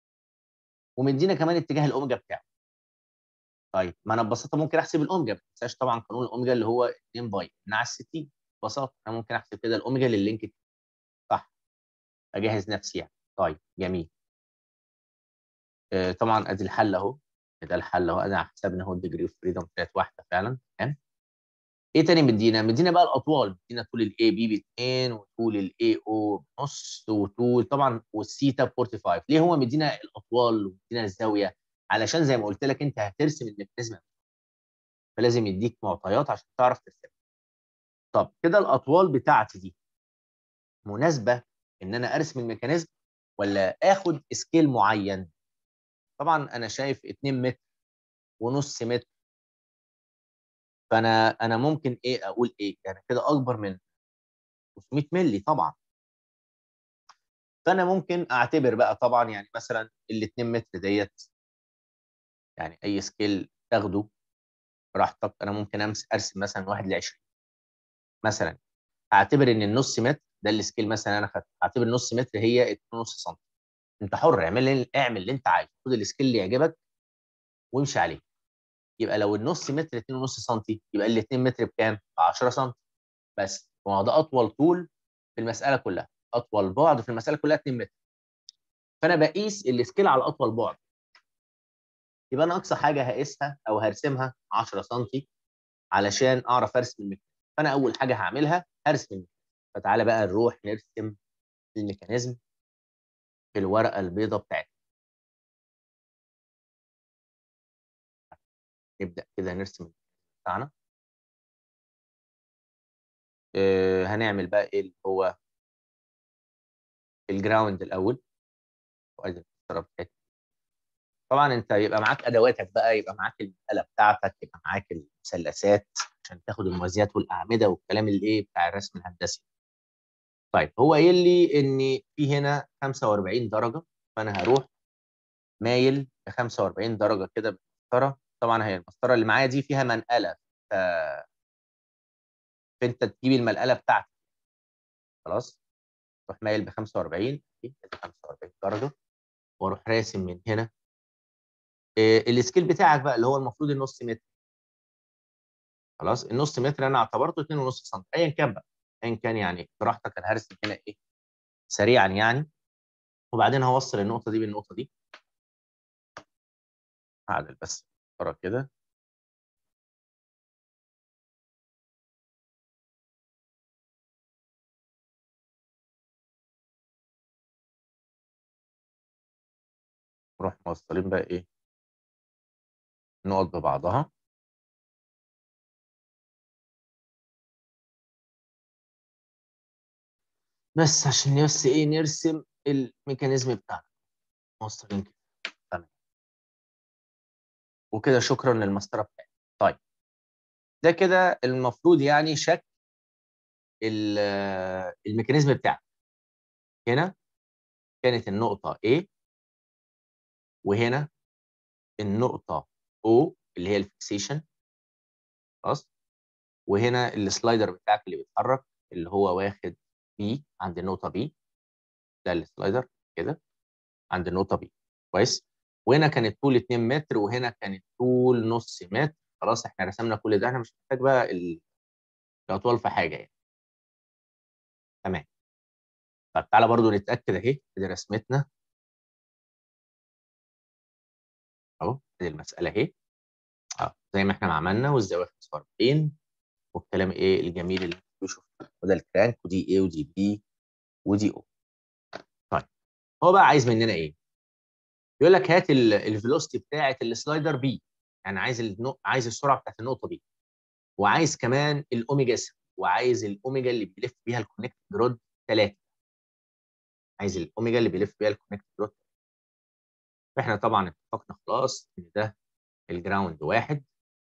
ومدينا كمان اتجاه الاوميجا بتاعه طيب ما انا ببساطه ممكن احسب الاوميجا ما تنساش طبعا قانون الاوميجا اللي هو 2 باي على 60 ببساطه انا ممكن احسب كده الاوميجا لللينك صح اجهز نفسي يعني طيب جميل آه طبعا ادي الحل اهو ده الحل اهو انا حسبنا اهو الديجري اوف فريدم بتاعت واحده فعلا تمام ايه تاني مدينا؟ مدينا بقى الاطوال مدينا طول الاي بي ب 2 وطول الاي او بنص وطول طبعا والسيتا ب 45 ليه هو مدينا الاطوال ومدينا الزاويه؟ علشان زي ما قلت لك انت هترسم الميكانيزم فلازم يديك معطيات عشان تعرف ترسمها. طب كده الاطوال بتاعتي دي مناسبه ان انا ارسم الميكانيزم ولا اخد سكيل معين؟ طبعا انا شايف 2 متر ونص متر فانا انا ممكن ايه اقول ايه يعني كده اكبر من 500 مللي طبعا فانا ممكن اعتبر بقى طبعا يعني مثلا ال 2 متر ديت يعني اي سكيل تاخده براحتك انا ممكن امس ارسم مثلا 1 ل 20 مثلا اعتبر ان النص متر ده السكيل مثلا انا خدته اعتبر النص متر هي 2.5 سم انت حر اعمل اعمل اللي انت عايزه خد السكيل اللي يعجبك وامشي عليه يبقى لو النص متر 2.5 سم يبقى ال 2 متر بكام؟ ب 10 سم بس هو ده اطول طول في المساله كلها اطول بعد في المساله كلها 2 متر فانا بقيس السكيل على اطول بعد يبقى انا اقصى حاجه هقيسها او هرسمها 10 سم علشان اعرف ارسم الميكانيزم فانا اول حاجه هعملها هرسم الميكانيزم فتعالى بقى نروح نرسم الميكانيزم في الورقه البيضاء بتاعتنا نبدا كده نرسم بتاعنا آه هنعمل بقى ايه اللي هو الجراوند الاول وادي المسطره بتاعتنا طبعا انت يبقى معاك ادواتك بقى يبقى معاك المساله بتاعتك يبقى معاك المثلثات عشان تاخد الموازيات والاعمده والكلام اللي ايه بتاع الرسم الهندسي طيب هو قايل لي ان في هنا 45 درجه فانا هروح مايل ب 45 درجه كده بالمسطره طبعا هي المسطره اللي معايا دي فيها منقله ف... فانت تجيب المنقله بتاعتك خلاص تروح مايل ب 45 45 درجه واروح راسم من هنا إيه السكيل بتاعك بقى اللي هو المفروض النص متر خلاص النص متر انا اعتبرته 2.5 سم ايا كان بقى ايا كان يعني براحتك انا هرسم هنا ايه سريعا يعني وبعدين هوصل النقطه دي بالنقطه دي هعدل بس ورا كده نروح موصلين بقى ايه نقط ببعضها بس عشان بس ايه نرسم الميكانيزم بتاعنا موصلين كده تمام وكده شكرا للمسطره بتاعتي طيب ده كده المفروض يعني شكل الميكانيزم بتاعك هنا كانت النقطه A وهنا النقطه O اللي هي الفيكسيشن خلاص وهنا السلايدر بتاعك اللي بيتحرك اللي هو واخد B عند النقطه B ده السلايدر كده عند النقطه B كويس وهنا كانت طول 2 متر وهنا كانت طول نص متر خلاص احنا رسمنا كل ده احنا مش محتاج بقى الاطوال في حاجه يعني تمام طب تعالى برضو نتاكد اهي دي رسمتنا اهو دي المساله اهي اه زي ما احنا ما عملنا والزاويه 45 والكلام ايه الجميل اللي بنشوفه وده الكرانك ودي ايه ودي بي ودي او طيب هو بقى عايز مننا ايه؟ يقول لك هات الفيلوسيتي بتاعه السلايدر بي يعني عايز النق... عايز السرعه بتاعت النقطه بي وعايز كمان الاوميجا اس وعايز الاوميجا اللي بيلف بيها الكونكت رود 3 عايز الاوميجا اللي بيلف بيها الكونكت رود احنا طبعا اتفقنا خلاص ان ده الجراوند واحد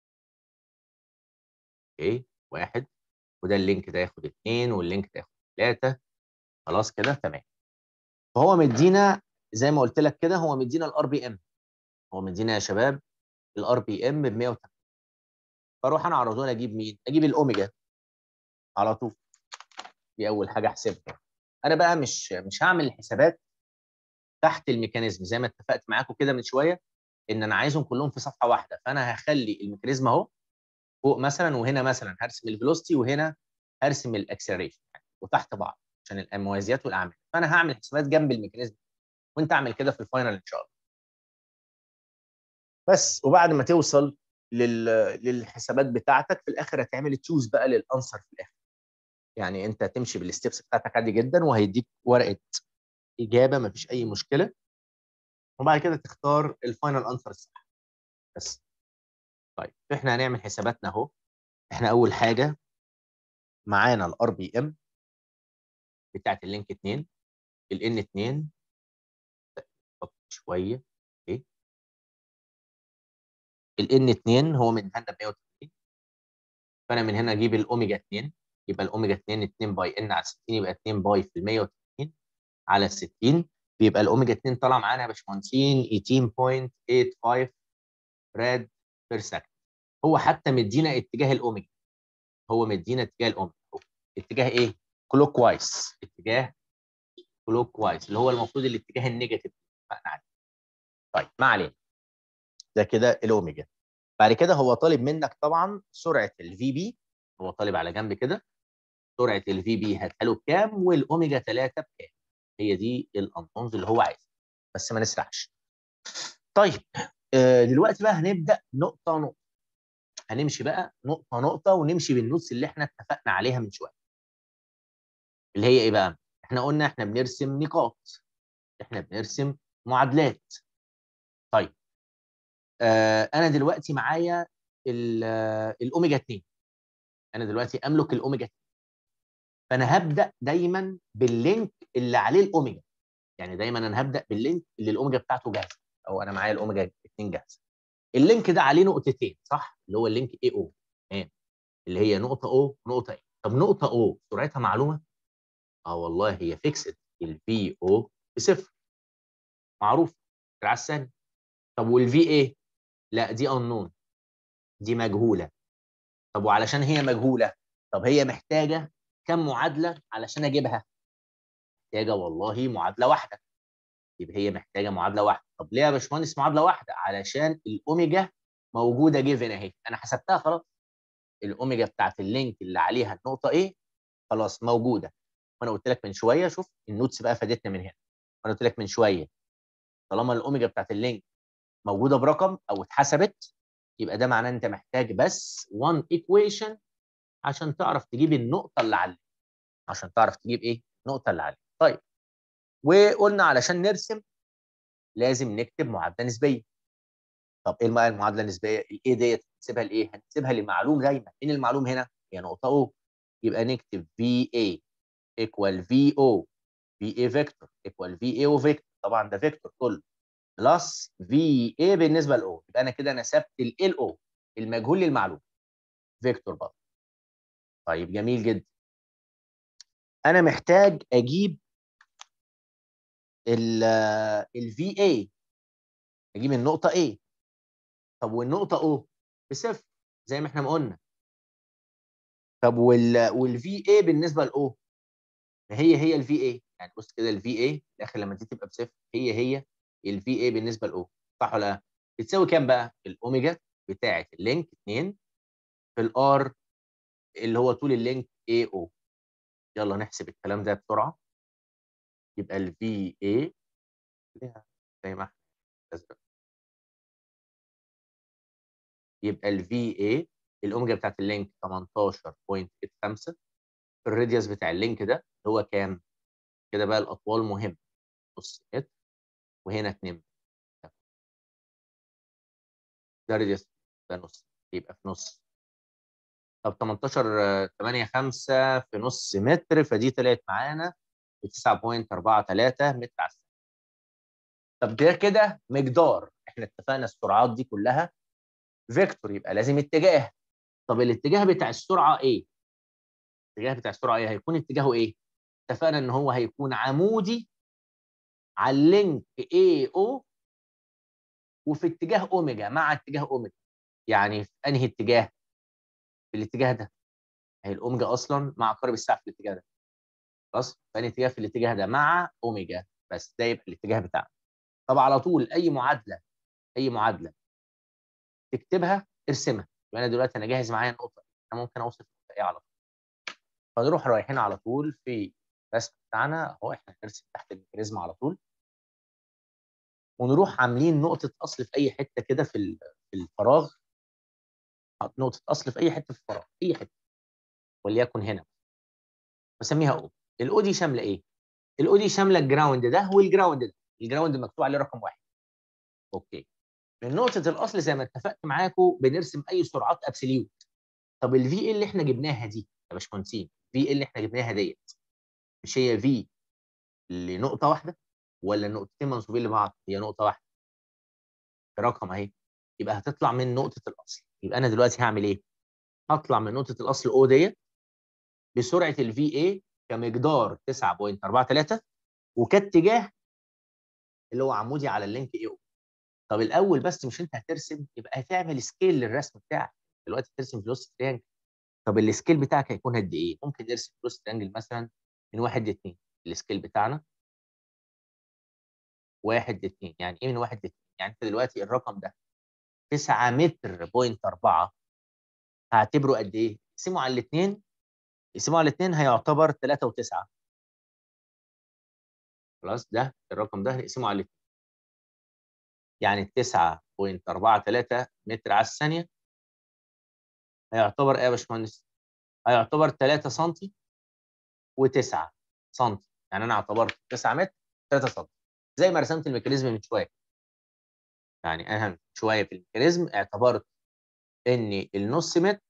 اوكي واحد وده اللينك ده ياخد اثنين واللينك ده ياخد ثلاثه خلاص كده تمام فهو مدينا زي ما قلت لك كده هو مدينا الار بي ام هو مدينا يا شباب الار بي ام ب 180 فاروح انا على طول اجيب مين؟ اجيب الاوميجا على طول دي اول حاجه احسبها انا بقى مش مش هعمل الحسابات تحت الميكانيزم زي ما اتفقت معاكم كده من شويه ان انا عايزهم كلهم في صفحه واحده فانا هخلي الميكانيزم اهو فوق مثلا وهنا مثلا هرسم الفيلوسيتي وهنا هرسم الاكسلريشن يعني وتحت بعض عشان الموازيات والاعمال فانا هعمل حسابات جنب الميكانيزم وانت اعمل كده في الفاينل ان شاء الله بس وبعد ما توصل لل... للحسابات بتاعتك في الاخر هتعمل تشوز بقى للانسر في الاخر يعني انت هتمشي بالستبس بتاعتك عادي جدا وهيديك ورقه اجابه ما فيش اي مشكله وبعد كده تختار الفاينل انسر الصح بس طيب احنا هنعمل حساباتنا اهو احنا اول حاجه معانا الار بي ام بتاعت اللينك 2 الان 2 شويه اوكي الان 2 هو من هنا ب 180 فانا من هنا اجيب الاوميجا 2 يبقى الاوميجا 2 2 باي ان على 60 يبقى 2 باي في ال 180 على ال 60 بيبقى الاوميجا 2 طالعه معانا يا باشمهندسين 18.85 راد بير سكند هو حتى مدينا اتجاه الاوميجا هو مدينا اتجاه الاوميجا اتجاه ايه؟ كلوك وايز اتجاه كلوك وايز اللي هو المفروض الاتجاه النيجاتيف اتفقنا عليه طيب ما علينا ده كده الاوميجا بعد كده هو طالب منك طبعا سرعه الفي بي هو طالب على جنب كده سرعه الفي بي هاتها له بكام والاوميجا 3 بكام هي دي الانونز اللي هو عايزها بس ما نسرحش طيب آه دلوقتي بقى هنبدا نقطه نقطه هنمشي بقى نقطه نقطه ونمشي بالنوتس اللي احنا اتفقنا عليها من شويه اللي هي ايه بقى احنا قلنا احنا بنرسم نقاط احنا بنرسم معادلات طيب آه انا دلوقتي معايا الاوميجا 2 انا دلوقتي املك الاوميجا 2 فانا هبدا دايما باللينك اللي عليه الاوميجا يعني دايما انا هبدا باللينك اللي الاوميجا بتاعته جاهزه او انا معايا الاوميجا 2 جاهزه اللينك ده عليه نقطتين صح اللي هو اللينك اي او تمام اللي هي نقطه او نقطه اي طب نقطه او سرعتها معلومه اه والله هي فيكسد الفي او بصفر معروف على الثاني طب والفي ايه لا دي انون دي مجهوله طب وعلشان هي مجهوله طب هي محتاجه كم معادله علشان اجيبها محتاجه والله معادله واحده يبقى هي محتاجه معادله واحده طب ليه يا باشمهندس معادله واحده علشان الاوميجا موجوده جيفن اهي انا حسبتها خلاص الاوميجا بتاعت اللينك اللي عليها النقطه ايه خلاص موجوده وانا قلت لك من شويه شوف النوتس بقى فادتنا من هنا وانا قلت لك من شويه طالما الاوميجا بتاعت اللينك موجوده برقم او اتحسبت يبقى ده معناه انت محتاج بس 1 ايكويشن عشان تعرف تجيب النقطه اللي عليها عشان تعرف تجيب ايه النقطه اللي عليها طيب وقلنا علشان نرسم لازم نكتب معادله نسبيه طب ايه بقى المعادله النسبيه الايه ديت هنسيبها لايه هنسيبها لمعلوم دايما مين المعلوم هنا هي نقطه او يبقى نكتب في اي ايكوال في او في اي فيكتور ايكوال في اي او فيكتور طبعا ده فيكتور كله بلس في اي بالنسبه لاو يبقى انا كده نسبت ال او المجهول للمعلوم فيكتور برضه طيب جميل جدا انا محتاج اجيب الفي اي اجيب النقطه A طب والنقطه O بصفر زي ما احنا ما قلنا طب وال والفي اي بالنسبه لاو هي هي الفي اي يعني بص كده الفي اي في الاخر لما دي تبقى بصفر هي هي الفي اي بالنسبه لاو صح ولا لا؟ بتساوي كام بقى؟ الاوميجا بتاعه اللينك 2 في الار اللي هو طول اللينك اي او يلا نحسب الكلام ده بسرعه يبقى الفي اي زي ما احنا يبقى الفي اي الاوميجا بتاعت اللينك 18.85 في الراديوس بتاع اللينك ده اللي هو كام؟ كده بقى الاطوال مهمه نص متر وهنا 2 متر ده راديوس ده نص يبقى في نص طب 18 8 5 في نص متر فدي طلعت معانا ب 9.43 متر على الثانيه طب ده كده مقدار احنا اتفقنا السرعات دي كلها فيكتور يبقى لازم اتجاه طب الاتجاه بتاع السرعه ايه؟ الاتجاه بتاع السرعه ايه؟ هيكون اتجاهه ايه؟ اتفقنا ان هو هيكون عمودي على اللينك اي او وفي اتجاه اوميجا مع اتجاه اوميجا يعني في انهي اتجاه؟ في الاتجاه ده هي الاوميجا اصلا مع عقارب الساعه في الاتجاه ده خلاص فانهي اتجاه في الاتجاه ده مع اوميجا بس ده يبقى الاتجاه بتاعنا طب على طول اي معادله اي معادله تكتبها ارسمها يبقى انا دلوقتي انا جاهز معايا النقطه انا ممكن اوصف النقطه ايه على طول فنروح رايحين على طول في الرسم بتاعنا اهو احنا هنرسم تحت الميكانيزم على طول ونروح عاملين نقطه اصل في اي حته كده في في الفراغ نقطه اصل في اي حته في الفراغ اي حته وليكن هنا بسميها او الاو دي شامله ايه الاو دي شامله الجراوند ده والجراوند ده الجراوند مكتوب عليه رقم واحد اوكي من نقطه الاصل زي ما اتفقت معاكم بنرسم اي سرعات ابسوليوت طب الفي اي اللي احنا جبناها دي يا باشمهندسين في اي اللي احنا جبناها ديت مش هي في لنقطه واحده ولا النقطتين منسوبين لبعض هي نقطه واحده رقم اهي يبقى هتطلع من نقطه الاصل يبقى انا دلوقتي هعمل ايه هطلع من نقطه الاصل او ديت بسرعه الفي اي كمقدار 9.43 وكاتجاه اللي هو عمودي على اللينك اي او طب الاول بس مش انت هترسم يبقى هتعمل سكيل للرسم بتاعك دلوقتي ترسم فلوس تريانجل طب السكيل بتاعك هيكون قد ايه ممكن نرسم فلوس تريانجل مثلا من 1 ل 2 السكيل بتاعنا 1 ل 2 يعني ايه من 1 ل 2 يعني انت دلوقتي الرقم ده 9 متر بوينت 4 هعتبره قد ايه اقسمه على الاثنين اقسمه على الاثنين هيعتبر 3 و9 خلاص ده الرقم ده هنقسمه على الاثنين يعني 9.43 متر على الثانية هيعتبر ايه يا باشمهندس؟ هيعتبر 3 سم و9 سم يعني انا اعتبرت 9 متر 3 سم زي ما رسمت الميكانيزم من شويه يعني انا من شويه في الميكانيزم اعتبرت ان النص متر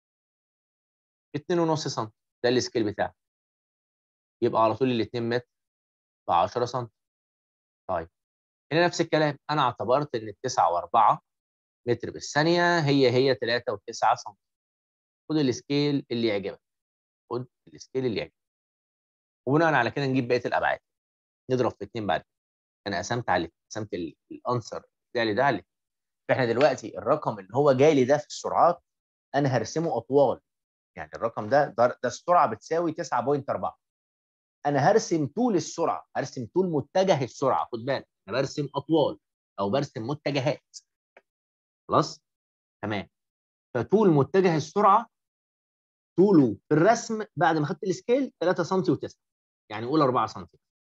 2.5 سم ده السكيل بتاعي يبقى على طول ال 2 متر ب 10 سم طيب هنا نفس الكلام انا اعتبرت ان التسعة و4 متر بالثانيه هي هي 3 و9 سم خد السكيل اللي يعجبك خد السكيل اللي يعجبك وبناء على كده نجيب بقيه الابعاد نضرب في اثنين بعد انا قسمت على قسمت الانسر جالي ده على فاحنا دلوقتي الرقم اللي هو جاي لي ده في السرعات انا هرسمه اطوال يعني الرقم ده ده, ده السرعه بتساوي 9.4 انا هرسم طول السرعه هرسم طول متجه السرعه خد بالك انا برسم اطوال او برسم متجهات خلاص تمام فطول متجه السرعه طوله في الرسم بعد ما خدت السكيل 3 سم و9 يعني قول 4 سم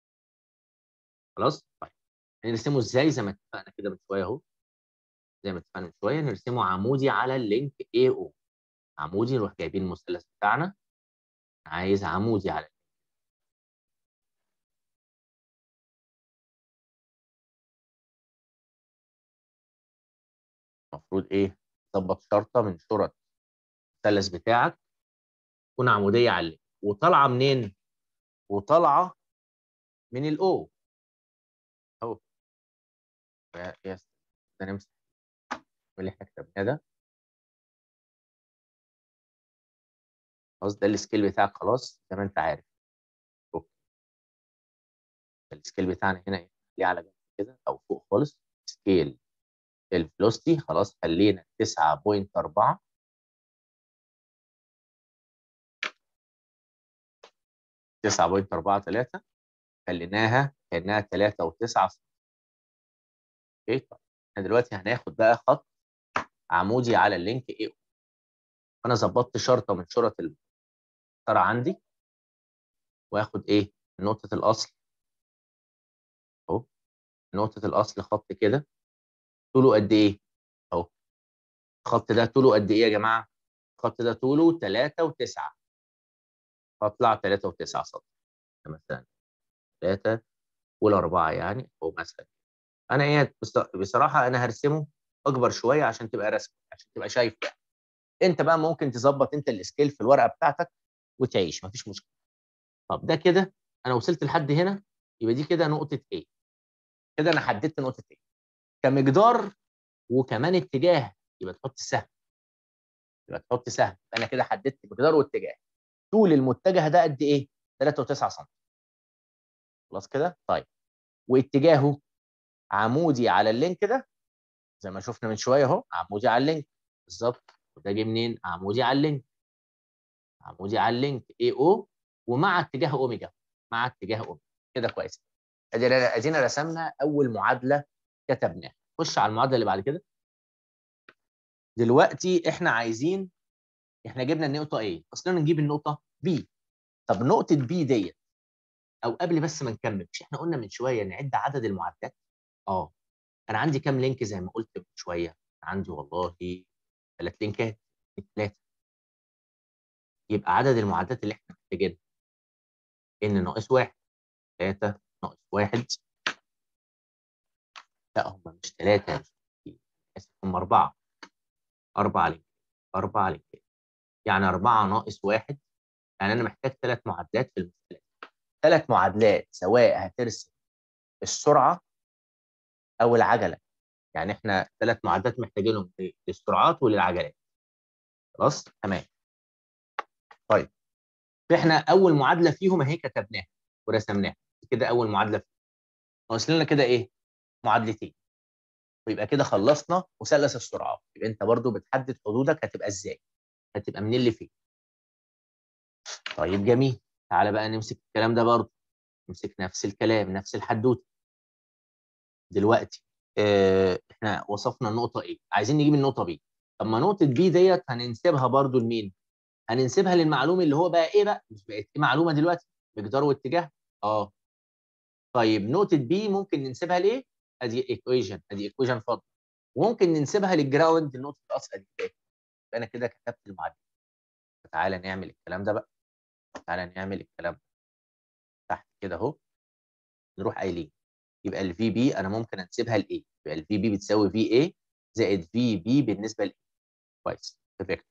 خلاص طيب نرسمه ازاي زي ما اتفقنا كده من شويه اهو زي ما اتفقنا من شويه نرسمه عمودي على اللينك اي او عمودي نروح جايبين المثلث بتاعنا عايز عمودي على المفروض ايه تظبط شرطه من شرط المثلث بتاعك تكون عموديه على اللينك وطالعه منين وطالعه من الاو اهو يس ده نمسح اللي احنا كتبناه ده خلاص ده السكيل بتاعك خلاص زي ما انت عارف اوكي السكيل بتاعنا هنا ليه على جنب كده او فوق خالص سكيل الفلوستي خلاص خلينا 9.4 9.43 خليناها كانها 3 و9 اوكي طيب احنا دلوقتي هناخد بقى خط عمودي على اللينك اي انا ظبطت شرطه من شرط المسطره عندي واخد ايه نقطه الاصل اهو نقطه الاصل خط كده طوله قد ايه اهو الخط ده طوله قد ايه يا جماعه الخط ده طوله 3 و9 فاطلع 3 و9 سم مثلا 3 والأربعة يعني أو مثلا أنا إيه بصراحة أنا هرسمه أكبر شوية عشان تبقى رسم عشان تبقى شايف يعني. أنت بقى ممكن تظبط أنت السكيل في الورقة بتاعتك وتعيش مفيش مشكلة طب ده كده أنا وصلت لحد هنا يبقى دي كده نقطة A كده أنا حددت نقطة A كمقدار وكمان اتجاه يبقى تحط سهم يبقى تحط سهم أنا كده حددت مقدار واتجاه طول المتجه ده قد ايه 3 و9 سم خلاص كده طيب واتجاهه عمودي على اللينك ده زي ما شفنا من شويه اهو عمودي على اللينك بالظبط وده جه منين عمودي على اللينك عمودي على اللينك اي او ومع اتجاه اوميجا مع اتجاه اوميجا كده كويس ادينا رسمنا اول معادله كتبناها خش على المعادله اللي بعد كده دلوقتي احنا عايزين احنا جبنا النقطه ايه اصلا نجيب النقطه بي طب نقطه بي ديت او قبل بس ما نكمل مش احنا قلنا من شويه نعد عدد المعادلات اه انا عندي كام لينك زي ما قلت من شويه عندي والله ثلاث لينكات ثلاثه يبقى عدد المعادلات اللي احنا محتاجينها ان ناقص واحد ثلاثه ناقص واحد لا هم مش ثلاثه اسف هم اربعه اربع لينكات اربع لينكات يعني اربعه ناقص واحد يعني انا محتاج ثلاث معادلات في المساله ثلاث معادلات سواء هترسم السرعه او العجله يعني احنا ثلاث معادلات محتاجينهم للسرعات وللعجلات خلاص تمام طيب احنا اول معادله فيهم اهي كتبناها ورسمناها كده اول معادله فيهم ناقص لنا كده ايه معادلتين ويبقى كده خلصنا مثلث السرعات يبقى انت برضو بتحدد حدودك هتبقى ازاي هتبقى منين لفين طيب جميل تعالى بقى نمسك الكلام ده برضه نمسك نفس الكلام نفس الحدوته دلوقتي اه احنا وصفنا النقطه ايه عايزين نجيب النقطه بي طب ما نقطه بي ديت هننسبها برضه لمين هننسبها للمعلوم اللي هو بقى ايه بقى مش بقت ايه معلومه دلوقتي مقدار واتجاه اه طيب نقطه بي ممكن ننسبها لايه ادي ايكويشن ادي ايكويشن فاضيه وممكن ننسبها للجراوند نقطه الاصل ادي كده انا كده كتبت المعادله تعالى نعمل الكلام ده بقى تعالى نعمل الكلام ده تحت كده اهو نروح قايلين يبقى الفي بي انا ممكن انسبها لايه يبقى الفي بي بتساوي في اي زائد في بي بالنسبه لايه كويس بيرفكت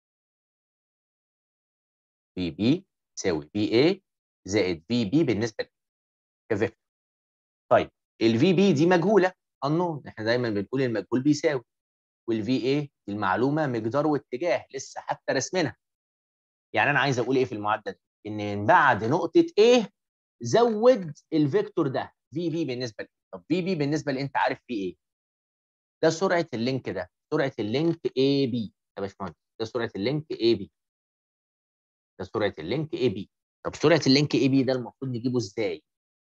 في بي تساوي في اي زائد في بي بالنسبه لايه بيرفكت طيب الفي بي دي مجهوله unknown احنا دايما بنقول المجهول بيساوي والفي اي المعلومه مقدار واتجاه لسه حتى رسمينها يعني انا عايز اقول ايه في المعادله دي ان بعد نقطه A زود الفيكتور ده في بي بالنسبه لي طب في بي بالنسبه لي انت عارف في ايه ده سرعه اللينك ده سرعه اللينك اي بي يا باشمهندس ده سرعه اللينك اي بي ده سرعه اللينك اي بي طب سرعه اللينك اي بي ده المفروض نجيبه ازاي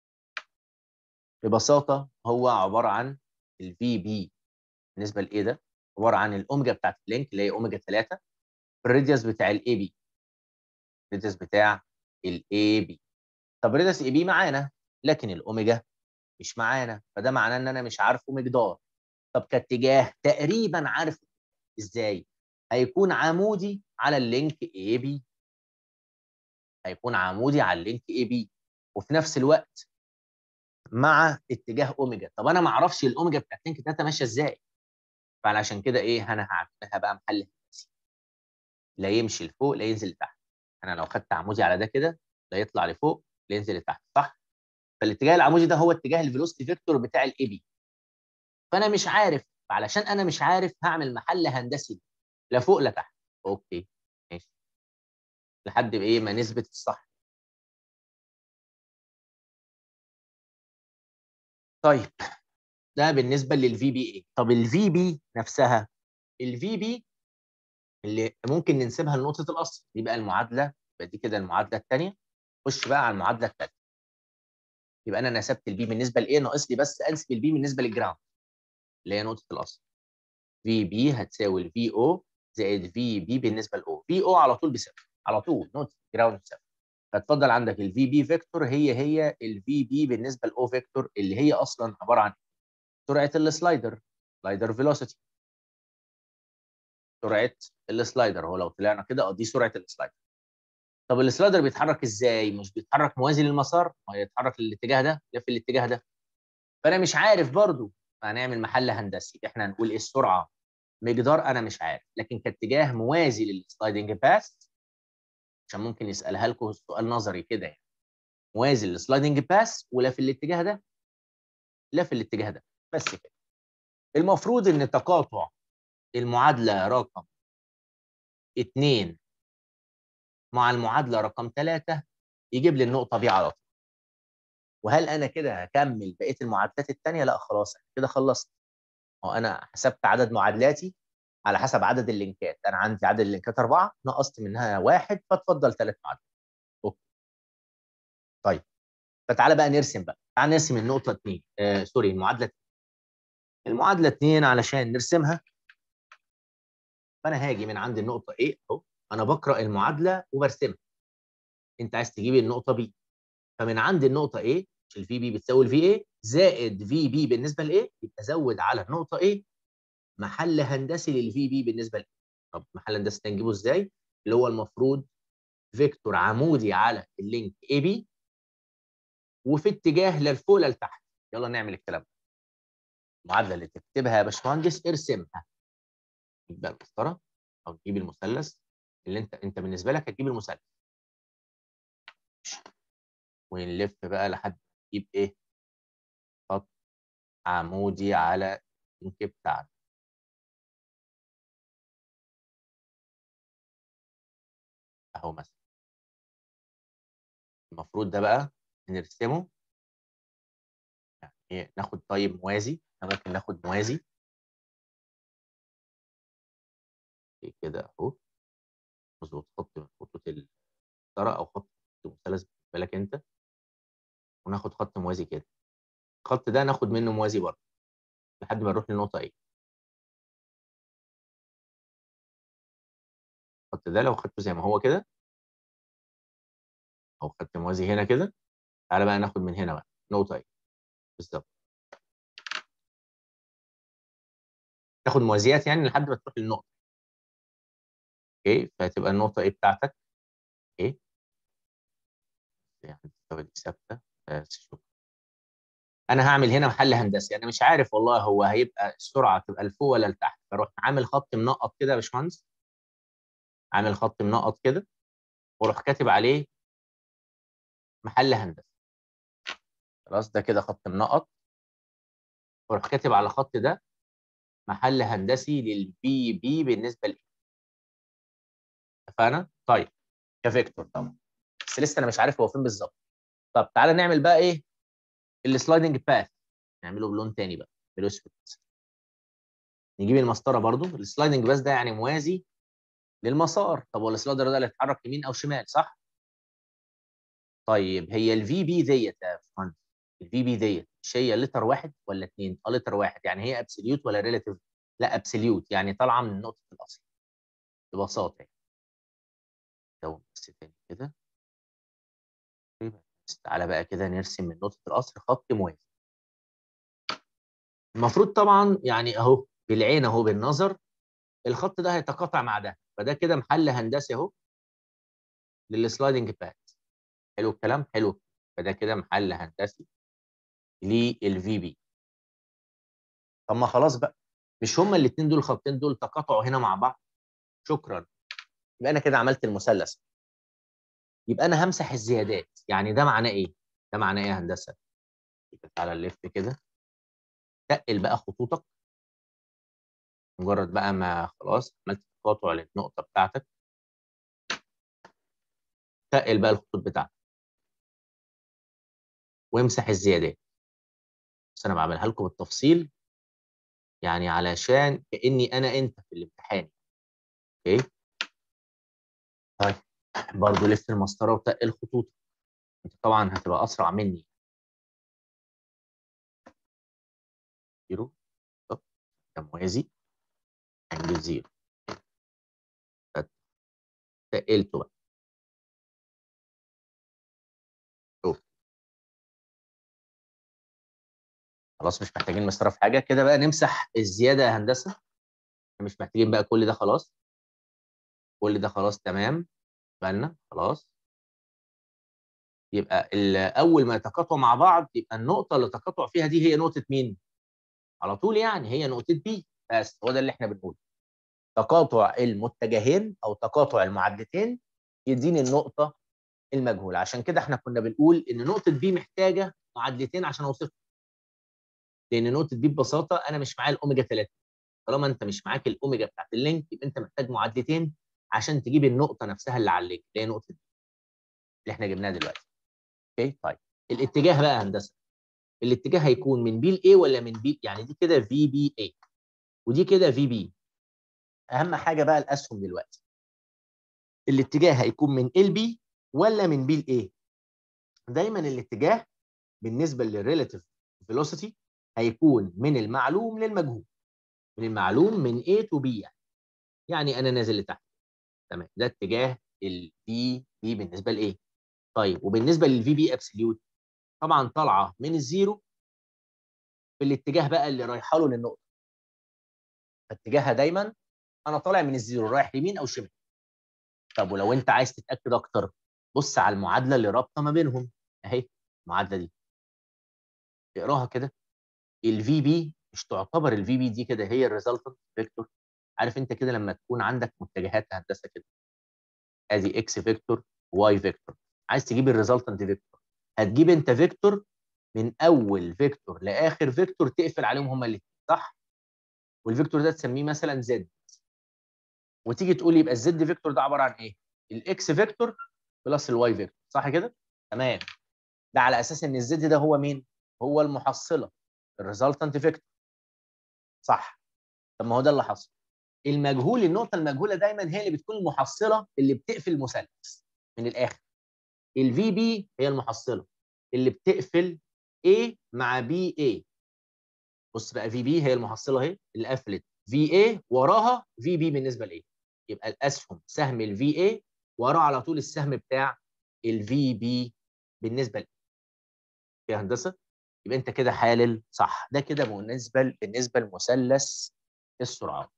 ببساطه هو عباره عن الفي بي بالنسبه لايه ده عباره عن الاوميجا بتاعت اللينك اللي هي اوميجا 3 الراديوس بتاع الاي بي الراديوس بتاع الاي بي طب راديوس اي بي معانا لكن الاوميجا مش معانا فده معناه ان انا مش عارفه مقدار طب كاتجاه تقريبا عارف ازاي هيكون عمودي على اللينك اي بي هيكون عمودي على اللينك اي بي وفي نفس الوقت مع اتجاه اوميجا طب انا ما اعرفش الاوميجا بتاعت لينك 3 ماشيه ازاي فعلشان كده ايه انا هعملها بقى محل هندسي لا يمشي لفوق لا ينزل لتحت انا لو خدت عمودي على ده كده لا يطلع لفوق اللي ينزل لتحت صح فالاتجاه العمودي ده هو اتجاه الفيلوسيتي فيكتور بتاع الاي بي فانا مش عارف علشان انا مش عارف هعمل محل هندسي لا فوق لا تحت اوكي ماشي لحد بايه ما نثبت الصح طيب ده بالنسبه للفي بي اي طب الفي بي نفسها الفي بي اللي ممكن ننسبها لنقطه الاصل دي بقى المعادله يبقى دي كده المعادله الثانيه خش بقى على المعادله الثالثه يبقى انا نسبت البي بالنسبه لايه ناقص لي بس انسب البي بالنسبه للجراوند اللي هي نقطه الاصل في بي هتساوي الفي او زائد في بي بالنسبه لاو في او على طول بصفر على طول نقطه جراوند بصفر فتفضل عندك الفي بي فيكتور هي هي الفي بي بالنسبه لاو فيكتور اللي هي اصلا عباره عن سرعه السلايدر سلايدر فيلوسيتي سرعه السلايدر هو لو طلعنا كده اه دي سرعه السلايدر طب السلايدر بيتحرك ازاي مش بيتحرك موازي للمسار ما يتحرك للاتجاه ده يلف الاتجاه ده فانا مش عارف برضو هنعمل محل هندسي احنا هنقول ايه السرعه مقدار انا مش عارف لكن كاتجاه موازي للسلايدنج باس عشان ممكن يسالها لكم سؤال نظري كده يعني موازي للسلايدنج باس ولا في الاتجاه ده لا في الاتجاه ده بس كده المفروض ان تقاطع المعادله رقم 2 مع المعادله رقم 3 يجيب لي النقطه بي على طول وهل انا كده هكمل بقيه المعادلات الثانيه لا خلاص كده خلصت هو انا حسبت عدد معادلاتي على حسب عدد اللينكات انا عندي عدد اللينكات اربعه نقصت منها واحد فتفضل ثلاث معادلات اوكي طيب فتعالى بقى نرسم بقى تعالى نرسم النقطه 2 آه سوري المعادله 2 المعادله 2 علشان نرسمها فانا هاجي من عند النقطه A اهو انا بقرا المعادله وبرسمها انت عايز تجيب النقطه B فمن عند النقطه A مش الفي بي بتساوي الفي A زائد في بي بالنسبه لايه يبقى زود على النقطه A محل هندسي للفي بي بالنسبه لايه طب محل هندسي ده نجيبه ازاي اللي هو المفروض فيكتور عمودي على اللينك اي بي وفي اتجاه لا لفوق لا لتحت يلا نعمل الكلام ده المعادله اللي تكتبها يا باشمهندس ارسمها تجيب بقى المسطره او تجيب المثلث اللي انت انت بالنسبه لك هتجيب المثلث ونلف بقى لحد تجيب ايه خط عمودي على اللينك بتاعنا اهو مثلا المفروض ده بقى نرسمه يعني ناخد طيب موازي ممكن ناخد موازي كده اهو مظبوط خط من خطوط المسطره او خط مثلث بالك انت وناخد خط موازي كده الخط ده ناخد منه موازي برضه لحد ما نروح للنقطه ايه الخط ده لو خدته زي ما هو كده او خدت موازي هنا كده تعالى بقى ناخد من هنا بقى نقطه ايه بالظبط تاخد موازيات يعني لحد ما تروح للنقطه اوكي فهتبقى النقطه ايه بتاعتك اوكي يعني دي ثابته بس شكرا انا هعمل هنا محل هندسي انا مش عارف والله هو هيبقى السرعه تبقى لفوق ولا لتحت فاروح عامل خط منقط كده يا باشمهندس عامل خط منقط كده واروح كاتب عليه محل هندسي خلاص ده كده خط منقط واروح كاتب على الخط ده محل هندسي للبي بي بالنسبه لي اتفقنا طيب كفيكتور طبعا بس لسه انا مش عارف هو فين بالظبط طب تعالى نعمل بقى ايه السلايدنج باث نعمله بلون تاني بقى بالاسود نجيب المسطره برضو السلايدنج باث ده يعني موازي للمسار طب هو السلايدر ده اللي يتحرك يمين او شمال صح طيب هي الفي بي ديت يا باشمهندس الفي بي ديت مش هي لتر واحد ولا اثنين؟ اه لتر واحد يعني هي ابسوليوت ولا ريلاتيف؟ لا ابسوليوت يعني طالعه من نقطه الاصل ببساطه يعني لو بس تاني كده تعالى بقى كده نرسم من نقطه الاصل خط موازي المفروض طبعا يعني اهو بالعين اهو بالنظر الخط ده هيتقاطع مع ده فده كده محل هندسي اهو للسلايدنج باث حلو الكلام حلو فده كده محل هندسي للفي بي طب ما خلاص بقى مش هما الاثنين دول الخطين دول تقاطعوا هنا مع بعض شكرا يبقى انا كده عملت المثلث يبقى انا همسح الزيادات يعني ده معناه ايه ده معناه ايه يا هندسه يبقى تعالى نلف كده تقل بقى خطوطك مجرد بقى ما خلاص عملت تقاطع للنقطه بتاعتك تقل بقى الخطوط بتاعتك وامسح الزيادات بس انا بعملها لكم بالتفصيل يعني علشان كاني انا انت في الامتحان اوكي طيب برضه لف المسطره وتقل خطوطك انت طبعا هتبقى اسرع مني زيرو موازي انجل زيرو تقلته بقى شوف خلاص مش محتاجين مسطره في حاجه كده بقى نمسح الزياده يا هندسه مش محتاجين بقى كل ده خلاص كل ده خلاص تمام بالنا خلاص يبقى اول ما يتقاطعوا مع بعض يبقى النقطه اللي تقاطع فيها دي هي نقطه مين على طول يعني هي نقطه بي بس هو ده اللي احنا بنقوله تقاطع المتجهين او تقاطع المعادلتين يديني النقطه المجهوله عشان كده احنا كنا بنقول ان نقطه بي محتاجه معادلتين عشان اوصفها لان نقطه بي ببساطه انا مش معايا الاوميجا 3 طالما انت مش معاك الاوميجا بتاعت اللينك يبقى انت محتاج معادلتين عشان تجيب النقطه نفسها اللي على اللينك اللي هي نقطه بي اللي احنا جبناها دلوقتي اوكي طيب الاتجاه بقى هندسه الاتجاه هيكون من بي لاي ولا من بي يعني دي كده في بي اي ودي كده في بي اهم حاجه بقى الاسهم دلوقتي الاتجاه هيكون من ال بي ولا من بي لاي دايما الاتجاه بالنسبه للريلاتيف فيلوسيتي هيكون من المعلوم للمجهول من المعلوم من A to B يعني يعني انا نازل لتحت تمام ده اتجاه الفي بي بالنسبه لايه طيب وبالنسبه للفي بي ابسوليوت طبعا طالعه من الزيرو في الاتجاه بقى اللي رايحه له للنقطه فاتجاهها دايما انا طالع من الزيرو رايح يمين او شمال طب ولو انت عايز تتاكد اكتر بص على المعادله اللي رابطه ما بينهم اهي المعادله دي اقراها كده الفي بي مش تعتبر الفي بي دي كده هي الريزلتنت فيكتور عارف انت كده لما تكون عندك متجهات هندسه كده ادي اكس فيكتور واي فيكتور عايز تجيب الريزلتنت فيكتور هتجيب انت فيكتور من اول فيكتور لاخر فيكتور تقفل عليهم هما الاثنين صح والفيكتور ده تسميه مثلا زد وتيجي تقول يبقى الزد فيكتور ده عباره عن ايه الاكس فيكتور بلس الواي فيكتور صح كده تمام ده على اساس ان الزد ده هو مين هو المحصله الريزلتنت فيكتور صح طب ما هو ده اللي حصل المجهول النقطه المجهوله دايما هي اللي بتكون المحصله اللي بتقفل المثلث من الاخر الفي بي هي المحصله اللي بتقفل A مع بي A بص بقى في بي هي المحصله اهي اللي قفلت في A وراها في بي بالنسبه لايه يبقى الاسهم سهم الفي A وراه على طول السهم بتاع الفي بي بالنسبه لايه يا هندسه يبقى انت كده حالل صح ده كده بالنسبه بالنسبه لمثلث السرعات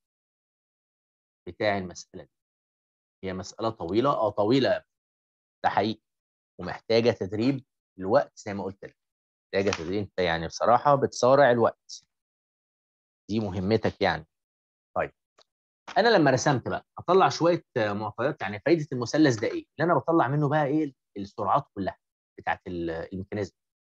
بتاع المساله دي هي مساله طويله اه طويله ده حقيقي ومحتاجه تدريب الوقت زي ما قلت لك محتاجه تدريب انت يعني بصراحه بتصارع الوقت دي مهمتك يعني طيب انا لما رسمت بقى اطلع شويه معطيات يعني فايده المثلث ده ايه اللي انا بطلع منه بقى ايه السرعات كلها بتاعت الميكانيزم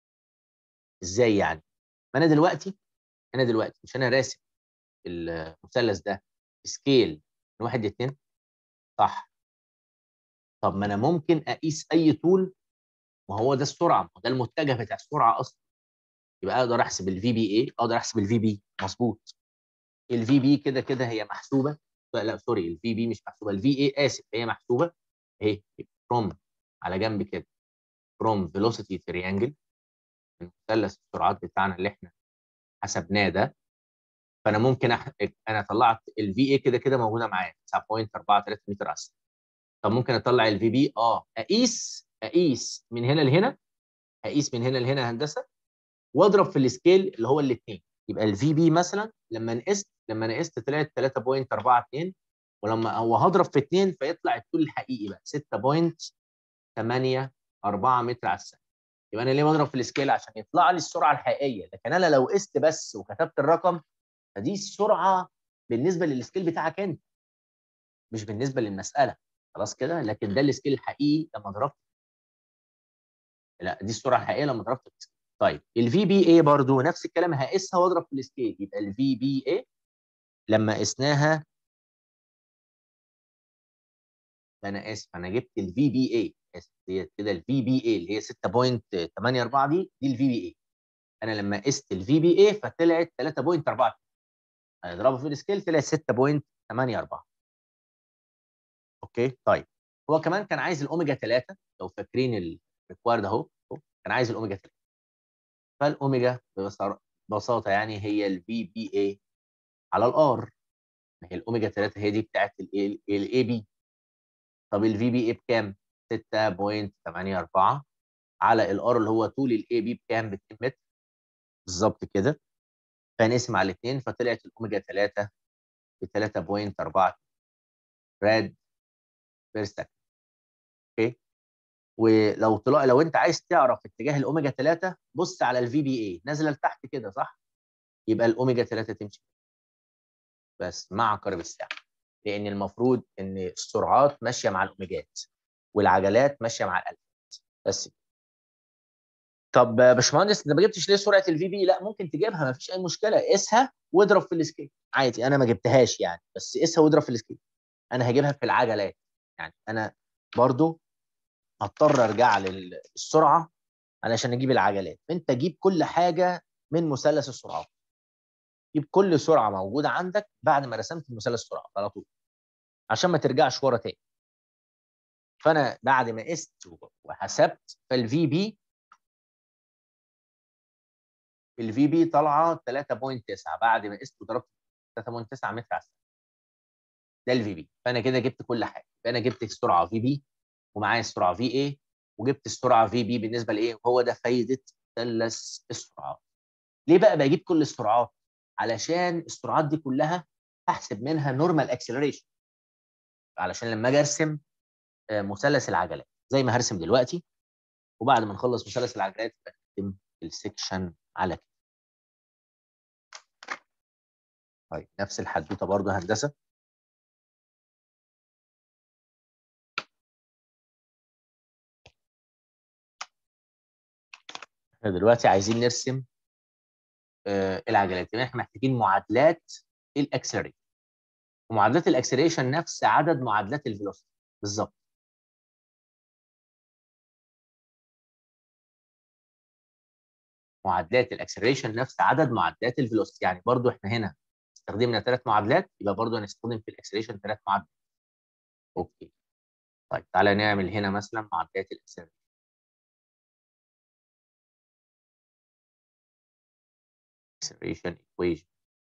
ازاي يعني ما انا دلوقتي انا دلوقتي مش انا راسم المثلث ده سكيل من واحد لاثنين صح طب ما انا ممكن اقيس اي طول ما هو ده السرعه ما ده المتجه بتاع السرعه اصلا يبقى اقدر احسب الفي بي اي اقدر احسب الفي بي مظبوط الفي بي كده كده هي محسوبه لا سوري الفي بي مش محسوبه الفي اي اسف هي محسوبه اهي فروم على جنب كده فروم فيلوسيتي تريانجل من مثلث السرعات بتاعنا اللي احنا حسبناه ده فانا ممكن أح... انا طلعت الفي اي كده كده موجوده معايا 9.43 متر على الثانيه طب ممكن اطلع الفي بي اه اقيس اقيس من هنا لهنا اقيس من هنا لهنا هندسه واضرب في السكيل اللي هو الاثنين يبقى الفي بي مثلا لما نقست لما نقست طلعت 3.42 ولما هو هضرب في 2 فيطلع الطول الحقيقي بقى 6.84 متر على الثانيه يبقى انا ليه بضرب في السكيل عشان يطلع لي السرعه الحقيقيه لكن انا لو قست بس وكتبت الرقم فدي السرعه بالنسبه للسكيل بتاعك انت مش بالنسبه للمساله خلاص كده لكن ده السكيل الحقيقي لما ضربت لا دي السرعه الحقيقيه لما ضربت في السكيل طيب الفي بي اي برضو نفس الكلام هقيسها واضرب في السكيل يبقى الفي بي اي لما قسناها انا اسف انا جبت الفي بي اي هي كده الفي بي اي اللي هي 6.84 دي دي الفي بي اي انا لما قست الفي بي اي فطلعت 3.4 هنضربها في السكيل طلعت 6.84 اوكي طيب هو كمان كان عايز الاوميجا 3 لو فاكرين الريكوارد اهو كان عايز الاوميجا 3 فالاوميجا ببساطه يعني هي الفي بي اي على الار ما هي الاوميجا 3 هي دي بتاعت الاي بي طب الفي بي اي بكام؟ 6.84 على الار اللي هو طول الاي بي بكام؟ ب 2 متر بالظبط كده فنقسم على الاثنين فطلعت الاوميجا 3 ب 3.4 راد بير سكند اوكي ولو طلع لو انت عايز تعرف اتجاه الاوميجا 3 بص على الفي بي اي نازله لتحت كده صح؟ يبقى الاوميجا 3 تمشي بس مع عقارب الساعه لان المفروض ان السرعات ماشيه مع الاوميجات والعجلات ماشيه مع الالفات بس طب باشمهندس انت ما جبتش ليه سرعه الفي بي لا ممكن تجيبها ما فيش اي مشكله قيسها واضرب في السكيل عادي انا ما جبتهاش يعني بس قيسها واضرب في السكيل انا هجيبها في العجلات يعني انا برضو هضطر ارجع للسرعه علشان اجيب العجلات انت جيب كل حاجه من مثلث السرعات جيب كل سرعه موجوده عندك بعد ما رسمت مثلث السرعات على طول عشان ما ترجعش ورا تاني فانا بعد ما قست وحسبت فالفي بي الفي بي طالعه 3.9 بعد ما قست وضربت 3.9 متر على الثانيه ده الفي بي فانا كده جبت كل حاجه فانا جبت السرعه في بي ومعايا السرعه في اي وجبت السرعه في بي بالنسبه لايه هو ده فايده مثلث السرعات ليه بقى بجيب كل السرعات علشان السرعات دي كلها هحسب منها نورمال اكسلريشن علشان لما اجي ارسم مثلث العجلات زي ما هرسم دلوقتي وبعد ما نخلص مثلث العجلات بكتب السكشن على كده طيب نفس الحدوته برضه هندسه احنا دلوقتي عايزين نرسم آه العجلات يعني احنا محتاجين معادلات الاكسلريشن ومعادلات الاكسلريشن نفس عدد معادلات الفيلوسيتي بالظبط معادلات الاكسلريشن نفس عدد معادلات الفيلوسيتي يعني برضو احنا هنا استخدمنا ثلاث معادلات يبقى برضو هنستخدم في الاكسلريشن ثلاث معادلات اوكي طيب تعالى نعمل هنا مثلا معادلات الاكسلريشن acceleration equation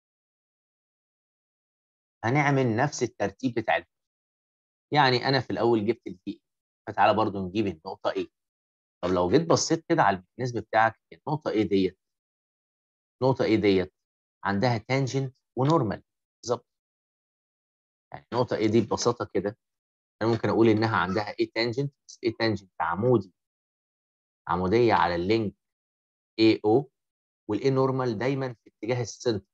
هنعمل نفس الترتيب بتاع الفي يعني انا في الاول جبت الفي فتعالى برضو نجيب النقطه A طب لو جيت بصيت كده على الميكانيزم بتاعك النقطه A ديت النقطه A ديت عندها تانجنت ونورمال بالظبط يعني النقطه A دي ببساطه كده انا ممكن اقول انها عندها A تانجنت بس A تانجنت عمودي عموديه على اللينك AO والاي نورمال دايما في اتجاه السنتر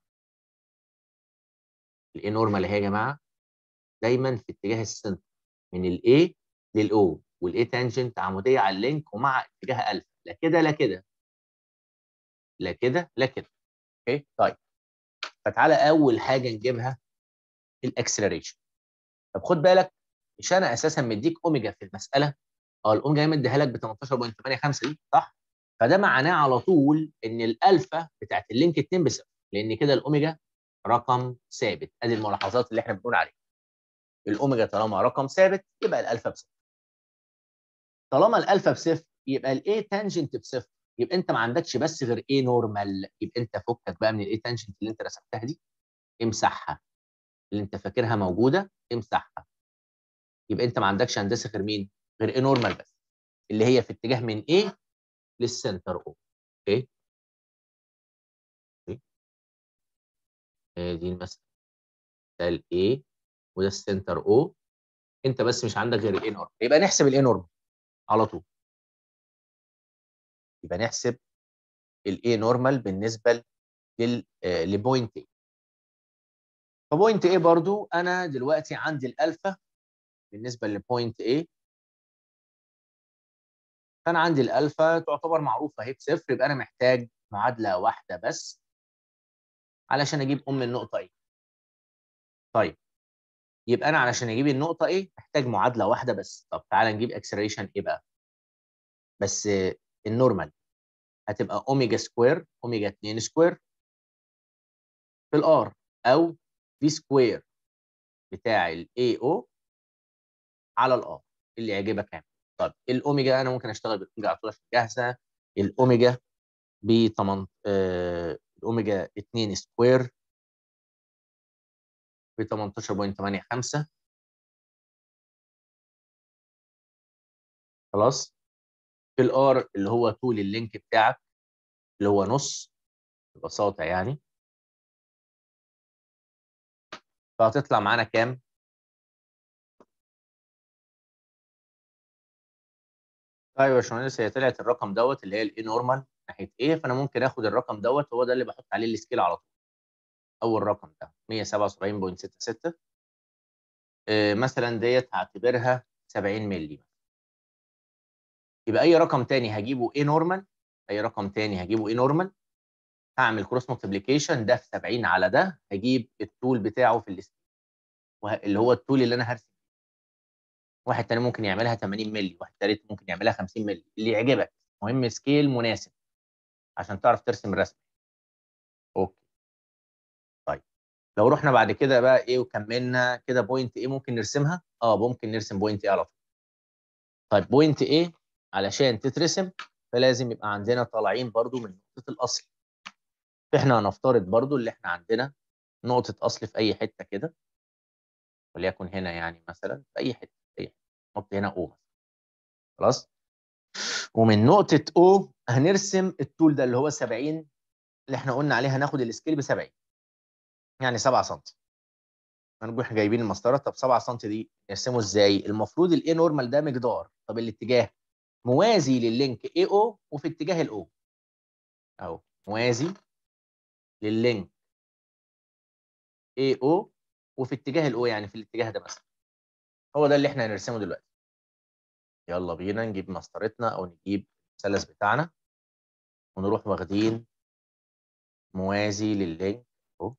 الاي نورمال اهي يا جماعه دايما في اتجاه السنتر من الاي للاو والاي تانجنت عموديه على اللينك ومع اتجاه الفا لا كده لا كده لا كده لا كده اوكي طيب فتعالى اول حاجه نجيبها الاكسلريشن طب خد بالك مش انا اساسا مديك اوميجا في المساله اه الاوميجا هي مديها لك ب 18.85 دي صح فده معناه على طول ان الالفا بتاعت اللينك 2 بصفر لان كده الاوميجا رقم ثابت ادي الملاحظات اللي احنا بنقول عليها الاوميجا طالما رقم ثابت يبقى الالفا بصفر طالما الالفا بصفر يبقى الاي تانجنت بصفر يبقى انت ما عندكش بس غير ايه نورمال يبقى انت فكك بقى من الاي تانجنت اللي انت رسمتها دي امسحها اللي انت فاكرها موجوده امسحها يبقى انت ما عندكش هندسه غير مين غير ايه نورمال بس اللي هي في اتجاه من ايه للسنتر او اوكي اوكي دي المسألة ده الاي وده السنتر او انت بس مش عندك غير الاي نورمال يبقى نحسب الاي نورمال على طول يبقى نحسب الاي نورمال بالنسبه لل لبوينت اي فبوينت اي برضو انا دلوقتي عندي الالفا بالنسبه لبوينت اي فانا عندي الالفا تعتبر معروفه اهي بصفر يبقى انا محتاج معادله واحده بس علشان اجيب ام النقطه ايه طيب يبقى انا علشان اجيب النقطه ايه محتاج معادله واحده بس طب تعالى نجيب اكسلريشن ايه بقى بس النورمال هتبقى اوميجا سكوير اوميجا 2 سكوير في الار او في سكوير بتاع الاي او على الار اللي يعجبك يعني طب الاوميجا انا ممكن اشتغل بالاوميجا على طول عشان جاهزه الاوميجا ب 8 آه الاوميجا 2 سكوير ب 18.85 خلاص في الار اللي هو طول اللينك بتاعك اللي هو نص ببساطه يعني فهتطلع معانا كام؟ ايوه يا باشمهندس هي طلعت الرقم دوت اللي هي الاي نورمال ناحيه ايه فانا ممكن اخد الرقم دوت هو ده اللي بحط عليه السكيل على طول اول رقم ده 177.66 آه مثلا ديت هعتبرها 70 مللي يبقى اي رقم تاني هجيبه ايه نورمال اي رقم تاني هجيبه ايه نورمال هعمل كروس ملتبليكيشن ده في 70 على ده هجيب الطول بتاعه في السكيل اللي هو الطول اللي انا هرسم واحد تاني ممكن يعملها 80 مللي واحد تالت ممكن يعملها 50 مللي اللي يعجبك مهم سكيل مناسب عشان تعرف ترسم الرسم اوكي طيب لو رحنا بعد كده بقى ايه وكملنا كده بوينت ايه ممكن نرسمها اه ممكن نرسم بوينت ايه على طول طيب بوينت ايه علشان تترسم فلازم يبقى عندنا طالعين برضو من نقطه الاصل احنا هنفترض برضو اللي احنا عندنا نقطه اصل في اي حته كده وليكن هنا يعني مثلا في اي حته اي حته نحط هنا او مثلا خلاص ومن نقطه او هنرسم الطول ده اللي هو 70 اللي احنا قلنا عليه هناخد السكيل ب 70 يعني 7 سم هنقول احنا جايبين المسطره طب 7 سم دي نرسمه ازاي المفروض الاي نورمال ده مقدار طب الاتجاه موازي لللينك اي او وفي اتجاه الاو اهو موازي لللينك اي او وفي اتجاه الاو يعني في الاتجاه ده مثلا هو ده اللي احنا هنرسمه دلوقتي يلا بينا نجيب مسطرتنا او نجيب المثلث بتاعنا ونروح واخدين موازي لللينك اهو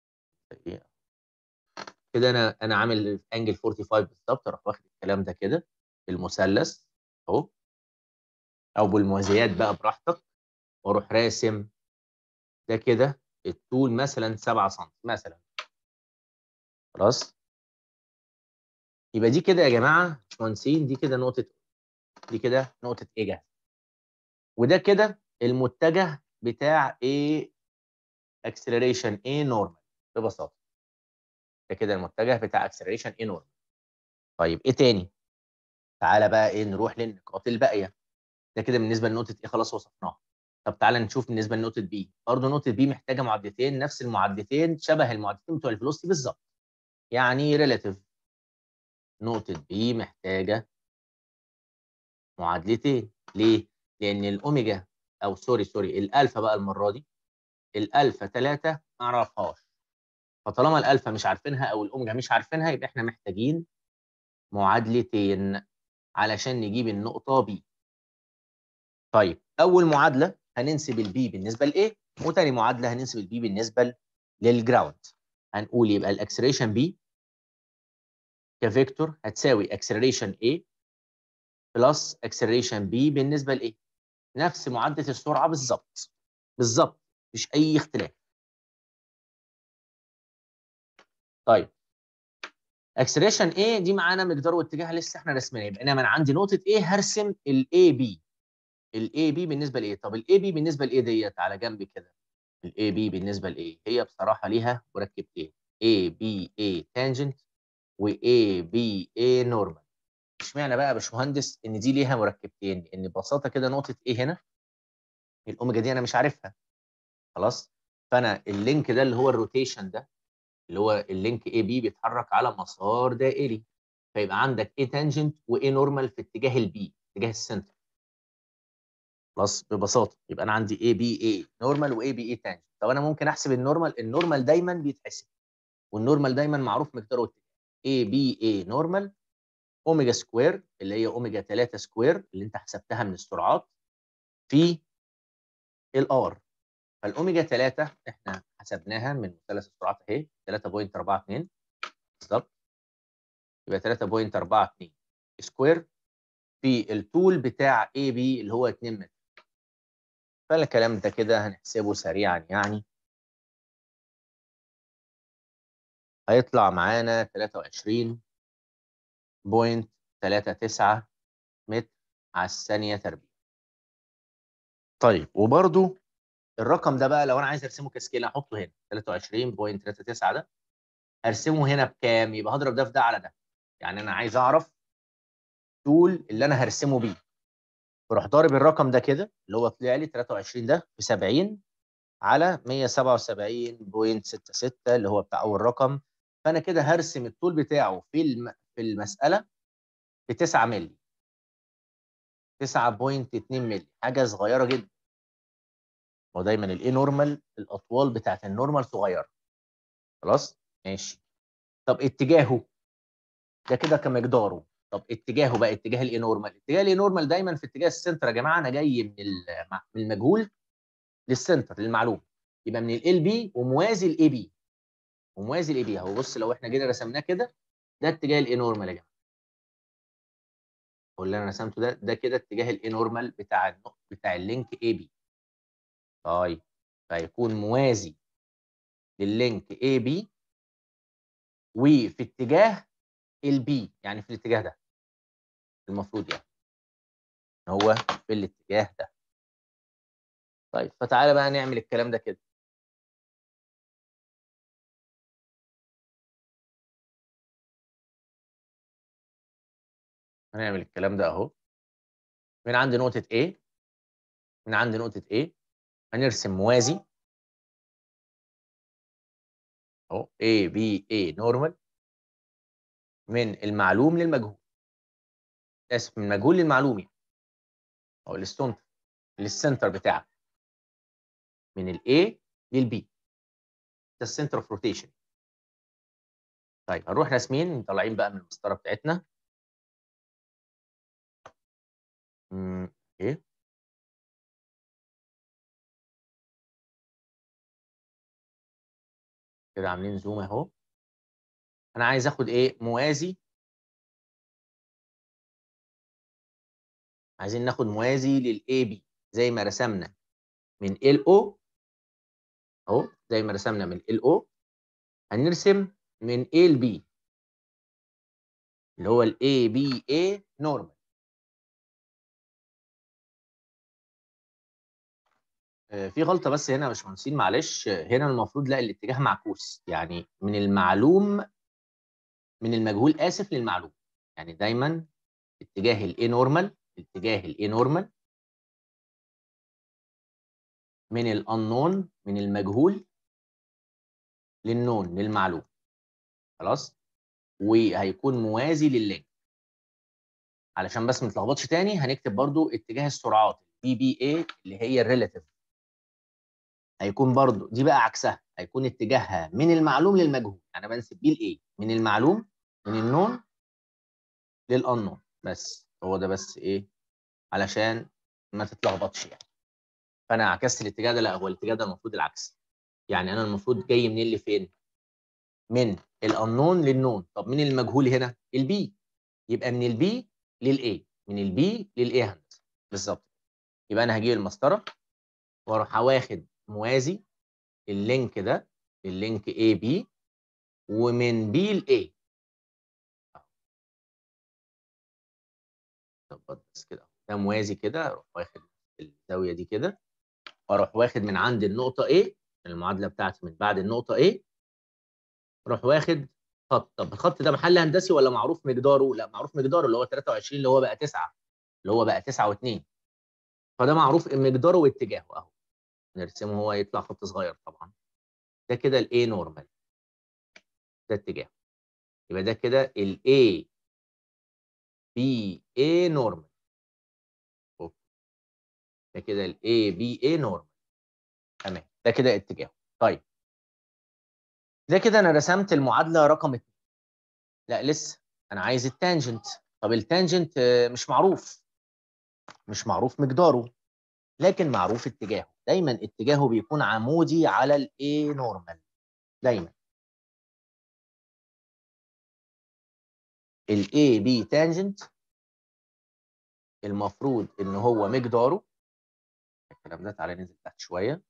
كده انا انا عامل انجل 45 بالظبط اروح واخد الكلام ده كده المثلث اهو او بالموازيات بقى براحتك واروح راسم ده كده الطول مثلا 7 سم مثلا خلاص يبقى دي كده يا جماعه باشمهندسين دي كده نقطه دي كده نقطه ايه جاهزه وده كده المتجه بتاع ايه اكسلريشن ايه نورمال ببساطه ده كده المتجه بتاع اكسلريشن ايه نورمال طيب ايه تاني تعالى بقى ايه نروح للنقاط الباقيه ده كده بالنسبه لنقطه ايه خلاص وصفناها طب تعالى نشوف بالنسبه لنقطه بي برضه نقطه بي محتاجه معدتين نفس المعدتين شبه المعدتين بتوع الفيلوسيتي بالظبط يعني ريلاتيف نقطه بي محتاجه معادلتين ليه لان الاوميجا او سوري سوري الالفا بقى المره دي الالفا 3 ما اعرفهاش فطالما الالفا مش عارفينها او الاوميجا مش عارفينها يبقى احنا محتاجين معادلتين علشان نجيب النقطه بي طيب اول معادله هننسب البي بالنسبه لايه وتاني معادله هننسب البي بالنسبه للجراوند هنقول يبقى الاكسلريشن بي كفيكتور هتساوي اكسلريشن A بلس اكسلريشن B بالنسبه لايه نفس معادله السرعه بالظبط بالظبط مفيش اي اختلاف طيب اكسلريشن A دي معانا مقدار واتجاه لسه احنا رسمينها يبقى انا من عندي نقطه A هرسم الاي بي الاي بي بالنسبه لايه طب الاي بي بالنسبه لايه ديت على جنب كده الاي بي بالنسبه لايه هي بصراحه ليها مركبتين اي بي اي تانجنت واي بي اي نورمال اشمعنى بقى يا باشمهندس ان دي ليها مركبتين لان ببساطه كده نقطه ايه هنا الاوميجا دي انا مش عارفها خلاص فانا اللينك ده اللي هو الروتيشن ده اللي هو اللينك اي بي بيتحرك على مسار دائري فيبقى عندك اي تانجنت واي نورمال في اتجاه البي اتجاه السنتر خلاص ببساطه يبقى انا عندي اي بي اي نورمال واي بي اي تانجنت طب انا ممكن احسب النورمال النورمال دايما بيتحسب والنورمال دايما معروف مقداره اتجاه اي بي اي نورمال اوميجا سكوير اللي هي اوميجا 3 سكوير اللي انت حسبتها من السرعات في الار فالاوميجا 3 احنا حسبناها من مثلث السرعات اهي 3.42 بالظبط يبقى 3.42 سكوير في الطول بتاع اي بي اللي هو 2 متر فالكلام ده كده هنحسبه سريعا يعني هيطلع معانا 23.39 متر على الثانية تربيع طيب وبرده الرقم ده بقى لو انا عايز ارسمه كسكيل احطه هنا 23.39 ده هرسمه هنا بكام يبقى هضرب ده في ده على ده يعني انا عايز اعرف طول اللي انا هرسمه بيه بروح ضارب الرقم ده كده اللي هو طلع لي 23 ده في 70 على 177.66 اللي هو بتاع اول رقم فانا كده هرسم الطول بتاعه في الم... في المساله ب 9 مللي 9.2 مللي حاجه صغيره جدا هو دايما الاي نورمال الاطوال بتاعت النورمال صغيره خلاص ماشي طب اتجاهه ده كده كمقداره طب اتجاهه بقى اتجاه الاي نورمال اتجاه الاي نورمال دايما في اتجاه السنتر يا جماعه انا جاي من من المجهول للسنتر للمعلوم يبقى من ال بي وموازي الاي بي وموازي الاي بي اهو بص لو احنا جينا رسمناه كده ده اتجاه الاي نورمال يا جماعه واللي انا رسمته ده ده كده اتجاه الاي نورمال بتاع النقط بتاع اللينك اي بي طيب فيكون موازي لللينك اي بي وفي اتجاه البي يعني في الاتجاه ده المفروض يعني هو في الاتجاه ده طيب فتعالى بقى نعمل الكلام ده كده هنعمل الكلام ده اهو من عند نقطة A من عند نقطة A هنرسم موازي اهو A B A نورمال من المعلوم للمجهول اسف من المجهول للمعلوم يعني او السنتر للسنتر بتاعك من ال A لل B ده السنتر اوف روتيشن طيب هنروح راسمين مطلعين بقى من المسطره بتاعتنا امم ايه كده عاملين زوم اهو انا عايز اخد ايه موازي عايزين ناخد موازي للاي بي زي ما رسمنا من ال او اهو زي ما رسمنا من ال او هنرسم من A ل B اللي هو ال A B A نورمال في غلطه بس هنا يا باشمهندسين معلش هنا المفروض لا الاتجاه معكوس يعني من المعلوم من المجهول اسف للمعلوم يعني دايما اتجاه الاي نورمال اتجاه الاي نورمال من الانون من المجهول للنون للمعلوم خلاص وهيكون موازي لللينك علشان بس ما نتلخبطش تاني هنكتب برضو اتجاه السرعات بي بي اي اللي هي الريلاتيف هيكون برضو دي بقى عكسها هيكون اتجاهها من المعلوم للمجهول انا بنسب بيه الايه من المعلوم من النون للانون بس هو ده بس ايه علشان ما تتلخبطش يعني فانا عكست الاتجاه ده لا هو الاتجاه ده المفروض العكس يعني انا المفروض جاي منين لفين من الانون للنون طب مين المجهول هنا البي يبقى من البي للاي من البي للاي هندسه بالظبط يبقى انا هجيب المسطره واروح واخد موازي اللينك ده اللينك اي بي ومن بي لاي ظبط بس كده ده موازي كده اروح واخد الزاويه دي كده واروح واخد من عند النقطه A المعادله بتاعتي من بعد النقطه A اروح واخد خط طب الخط ده محل هندسي ولا معروف مقداره لا معروف مقداره اللي هو 23 اللي هو بقى 9 اللي هو بقى 9 و2 فده معروف مقداره واتجاهه اهو نرسمه هو يطلع خط صغير طبعا ده كده الاي نورمال ده اتجاه يبقى ده كده الاي بي اي نورمال ده كده الاي بي اي نورمال تمام ده كده اتجاهه طيب ده كده انا رسمت المعادله رقم 2 لا لسه انا عايز التانجنت طب التانجنت مش معروف مش معروف مقداره لكن معروف اتجاهه دايما اتجاهه بيكون عمودي على الاي نورمال دايما الاي بي تانجنت المفروض ان هو مقداره الكلام ده تعالى ننزل تحت شويه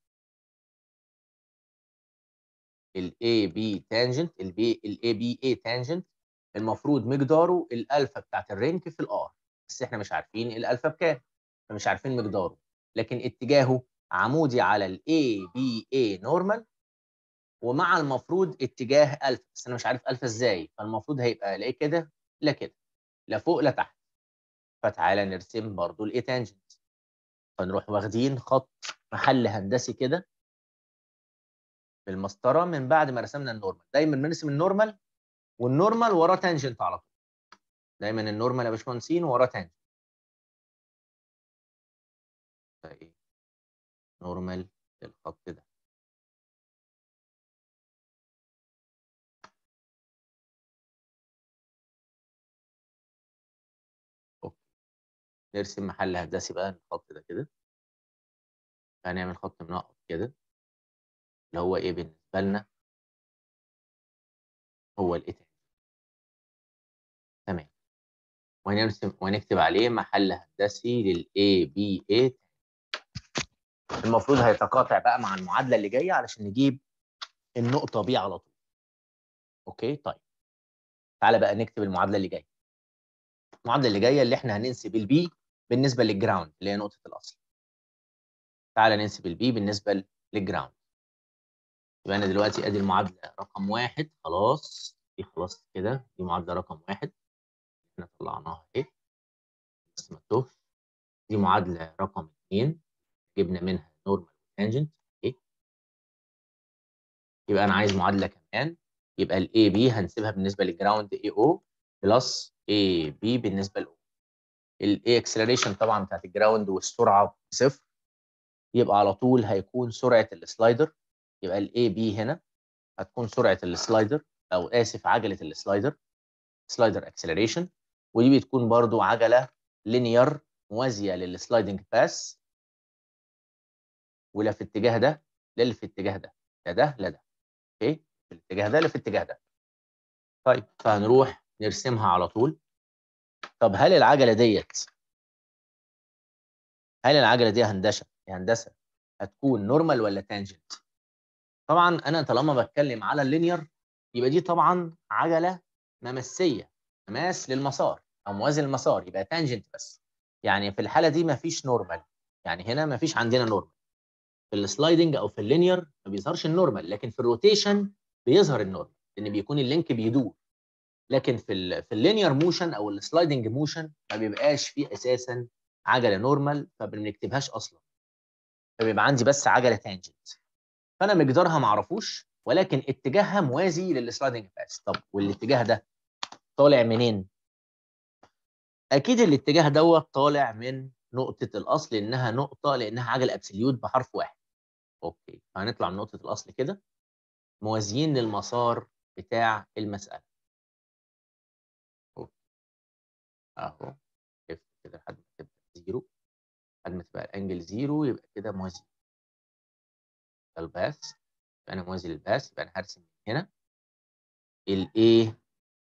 الاي بي تانجنت البي الاي بي اي تانجنت المفروض مقداره الالفا بتاعت الرينج في الار بس احنا مش عارفين الالفا بكام فمش عارفين مقداره لكن اتجاهه عمودي على الاي بي اي نورمال ومع المفروض اتجاه الفا بس انا مش عارف الفا ازاي فالمفروض هيبقى لا كده لا كده لا فوق لا تحت فتعالى نرسم برضو الاي تانجنت فنروح واخدين خط محل هندسي كده في المسطره من بعد ما رسمنا النورمال دايما بنرسم النورمال والنورمال وراه تانجنت على طول دايما النورمال يا باشمهندسين وراه تانجنت ايه نورمال للخط ده اوكي نرسم محل هندسي بقى الخط ده كده هنعمل خط منقط كده اللي هو ايه بالنسبه لنا هو الايه تمام ونرسم ونكتب عليه محل هندسي للاي بي اي المفروض هيتقاطع بقى مع المعادله اللي جايه علشان نجيب النقطه بي على طول اوكي طيب تعالى بقى نكتب المعادله اللي جايه المعادله اللي جايه اللي احنا هننسب البي بالنسبه للجراوند اللي هي نقطه الاصل تعالى ننسب البي بالنسبه للجراوند يبقى انا دلوقتي ادي المعادله رقم واحد خلاص دي خلاص كده دي معادله رقم واحد احنا طلعناها اهي بس ما تتوهش دي معادله رقم اثنين جبنا منها نورمال تانجنت اهي يبقى انا عايز معادله كمان يبقى الاي بي هنسيبها بالنسبه للجراوند اي او بلس اي بي بالنسبه لاو الاي اكسلريشن طبعا بتاعت الجراوند والسرعه صفر يبقى على طول هيكون سرعه السلايدر يبقى الاي بي هنا هتكون سرعه السلايدر او اسف عجله السلايدر سلايدر اكسلريشن ودي بتكون برضو عجله لينير موازيه للسلايدنج باس ولا في الاتجاه ده لا اللي في الاتجاه ده لا ده لا ده اوكي في الاتجاه ده لا في الاتجاه ده طيب فهنروح نرسمها على طول طب هل العجله ديت هل العجله دي هندسه هندسه هتكون نورمال ولا تانجنت طبعا انا طالما بتكلم على اللينير يبقى دي طبعا عجله ممسيه مماس للمسار او موازي للمسار يبقى تانجنت بس يعني في الحاله دي مفيش نورمال يعني هنا مفيش عندنا نورمال في السلايدنج او في اللينير ما بيظهرش النورمال لكن في الروتيشن بيظهر النورمال لان بيكون اللينك بيدور لكن في ال في اللينير موشن او السلايدنج موشن ما بيبقاش فيه اساسا عجله نورمال فما بنكتبهاش اصلا فبيبقى عندي بس عجله تانجنت فانا مقدارها ما اعرفوش ولكن اتجاهها موازي للسلايدنج باس طب والاتجاه ده طالع منين اكيد الاتجاه دوت طالع من نقطه الاصل انها نقطه لانها عجله ابسوليوت بحرف واحد اوكي هنطلع من نقطه الاصل كده موازيين للمسار بتاع المساله أوكي. اهو شفت كده لحد ما تبقى زيرو لحد ما تبقى الانجل زيرو يبقى كده موازي الباس يبقى انا موازي للباس يبقى انا هرسم من هنا الايه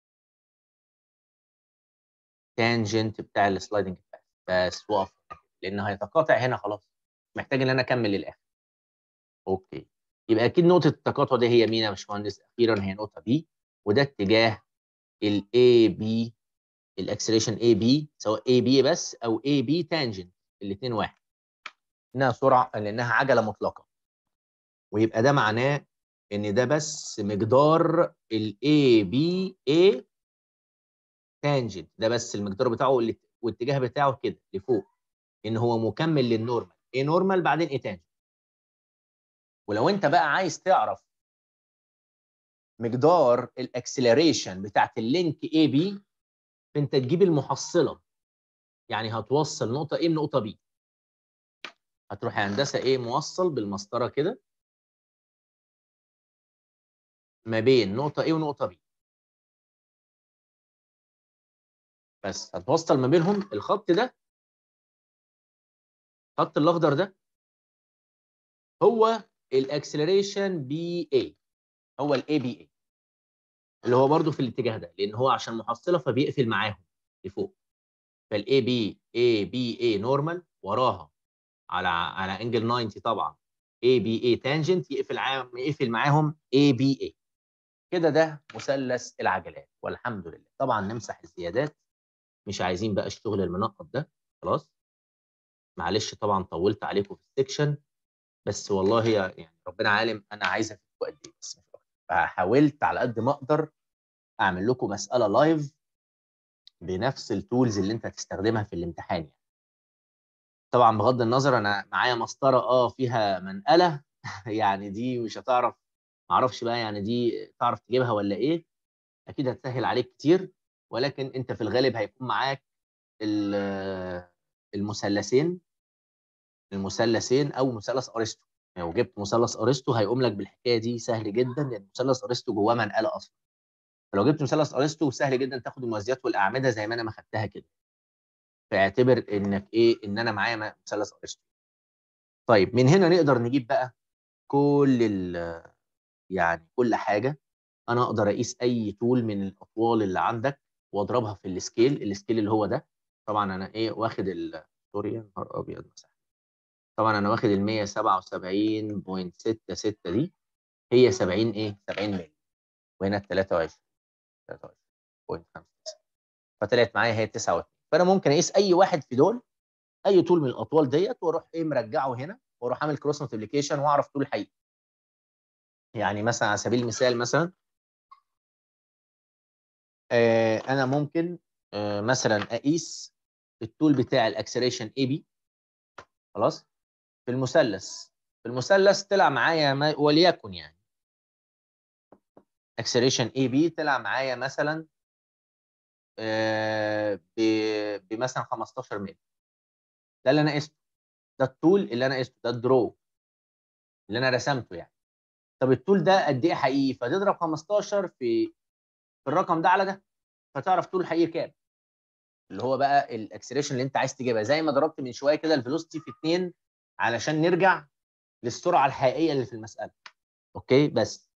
تانجنت بتاع السلايدنج باس بس وقف لان هيتقاطع هنا خلاص محتاج ان انا اكمل للاخر اوكي يبقى اكيد نقطه التقاطع دي هي مين يا باشمهندس اخيرا هي نقطه بي وده اتجاه الاي بي الاكسلريشن اي بي سواء اي بي بس او اي بي تانجنت الاثنين واحد انها سرعه لانها عجله مطلقه ويبقى ده معناه ان ده بس مقدار الاي بي اي تانجنت ده بس المقدار بتاعه اللي والاتجاه بتاعه كده لفوق ان هو مكمل للنورمال ايه نورمال بعدين ايه تانجنت ولو انت بقى عايز تعرف مقدار الاكسلريشن بتاعت اللينك اي بي فانت تجيب المحصله يعني هتوصل نقطه ايه بنقطه بي هتروح يا هندسه ايه موصل بالمسطره كده ما بين نقطه ايه ونقطه بي بس هتوصل ما بينهم الخط ده الخط الاخضر ده هو الاكسلريشن بي اي هو الاي بي اي اللي هو برضو في الاتجاه ده لان هو عشان محصله فبيقفل معاهم لفوق فالاي بي اي بي اي نورمال وراها على على انجل 90 طبعا اي بي اي تانجنت يقفل عام يقفل معاهم اي بي اي كده ده مثلث العجلات والحمد لله طبعا نمسح الزيادات مش عايزين بقى الشغل المنقط ده خلاص معلش طبعا طولت عليكم في السكشن بس والله يعني ربنا عالم انا عايز افيدكم قد ايه بس فحاولت على قد ما اقدر اعمل لكم مساله لايف بنفس التولز اللي انت هتستخدمها في الامتحان يعني. طبعا بغض النظر انا معايا مسطره اه فيها منقله يعني دي مش هتعرف ما اعرفش بقى يعني دي تعرف تجيبها ولا ايه اكيد هتسهل عليك كتير ولكن انت في الغالب هيكون معاك المثلثين المثلثين او مثلث ارسطو لو جبت مثلث ارسطو هيقوم لك بالحكايه دي سهل جدا لان مثلث ارسطو جواه منقله اصلا فلو جبت مثلث ارسطو سهل جدا تاخد الموازيات والاعمده زي ما انا ما خدتها كده فاعتبر انك ايه ان انا معايا مثلث ارسطو طيب من هنا نقدر نجيب بقى كل ال يعني كل حاجه انا اقدر اقيس اي طول من الاطوال اللي عندك واضربها في السكيل السكيل اللي هو ده طبعا انا ايه واخد ال سوري يا نهار ابيض مسح طبعا انا واخد ال 177.66 دي هي 70 ايه 70 مللي وهنا ال 23 23.5 فطلعت معايا هي 9 فانا ممكن اقيس اي واحد في دول اي طول من الاطوال ديت واروح ايه مرجعه هنا واروح اعمل كروس ملتبليكيشن واعرف طول الحقيقي يعني مثلا على سبيل المثال مثلا آه انا ممكن آه مثلا اقيس الطول بتاع الاكسلريشن اي بي خلاص في المثلث في المثلث طلع معايا ما وليكن يعني اكسلريشن اي بي طلع معايا مثلا آه بمثلا 15 متر ده اللي انا قسته ده الطول اللي انا قسته ده الدرو اللي انا رسمته يعني طب الطول ده قد ايه حقيقي فتضرب 15 في في الرقم ده على ده فتعرف طول الحقيقي كام اللي هو بقى الاكسلريشن اللي انت عايز تجيبها زي ما ضربت من شويه كده الفيلوسيتي في 2 علشان نرجع للسرعه الحقيقيه اللي في المساله اوكي بس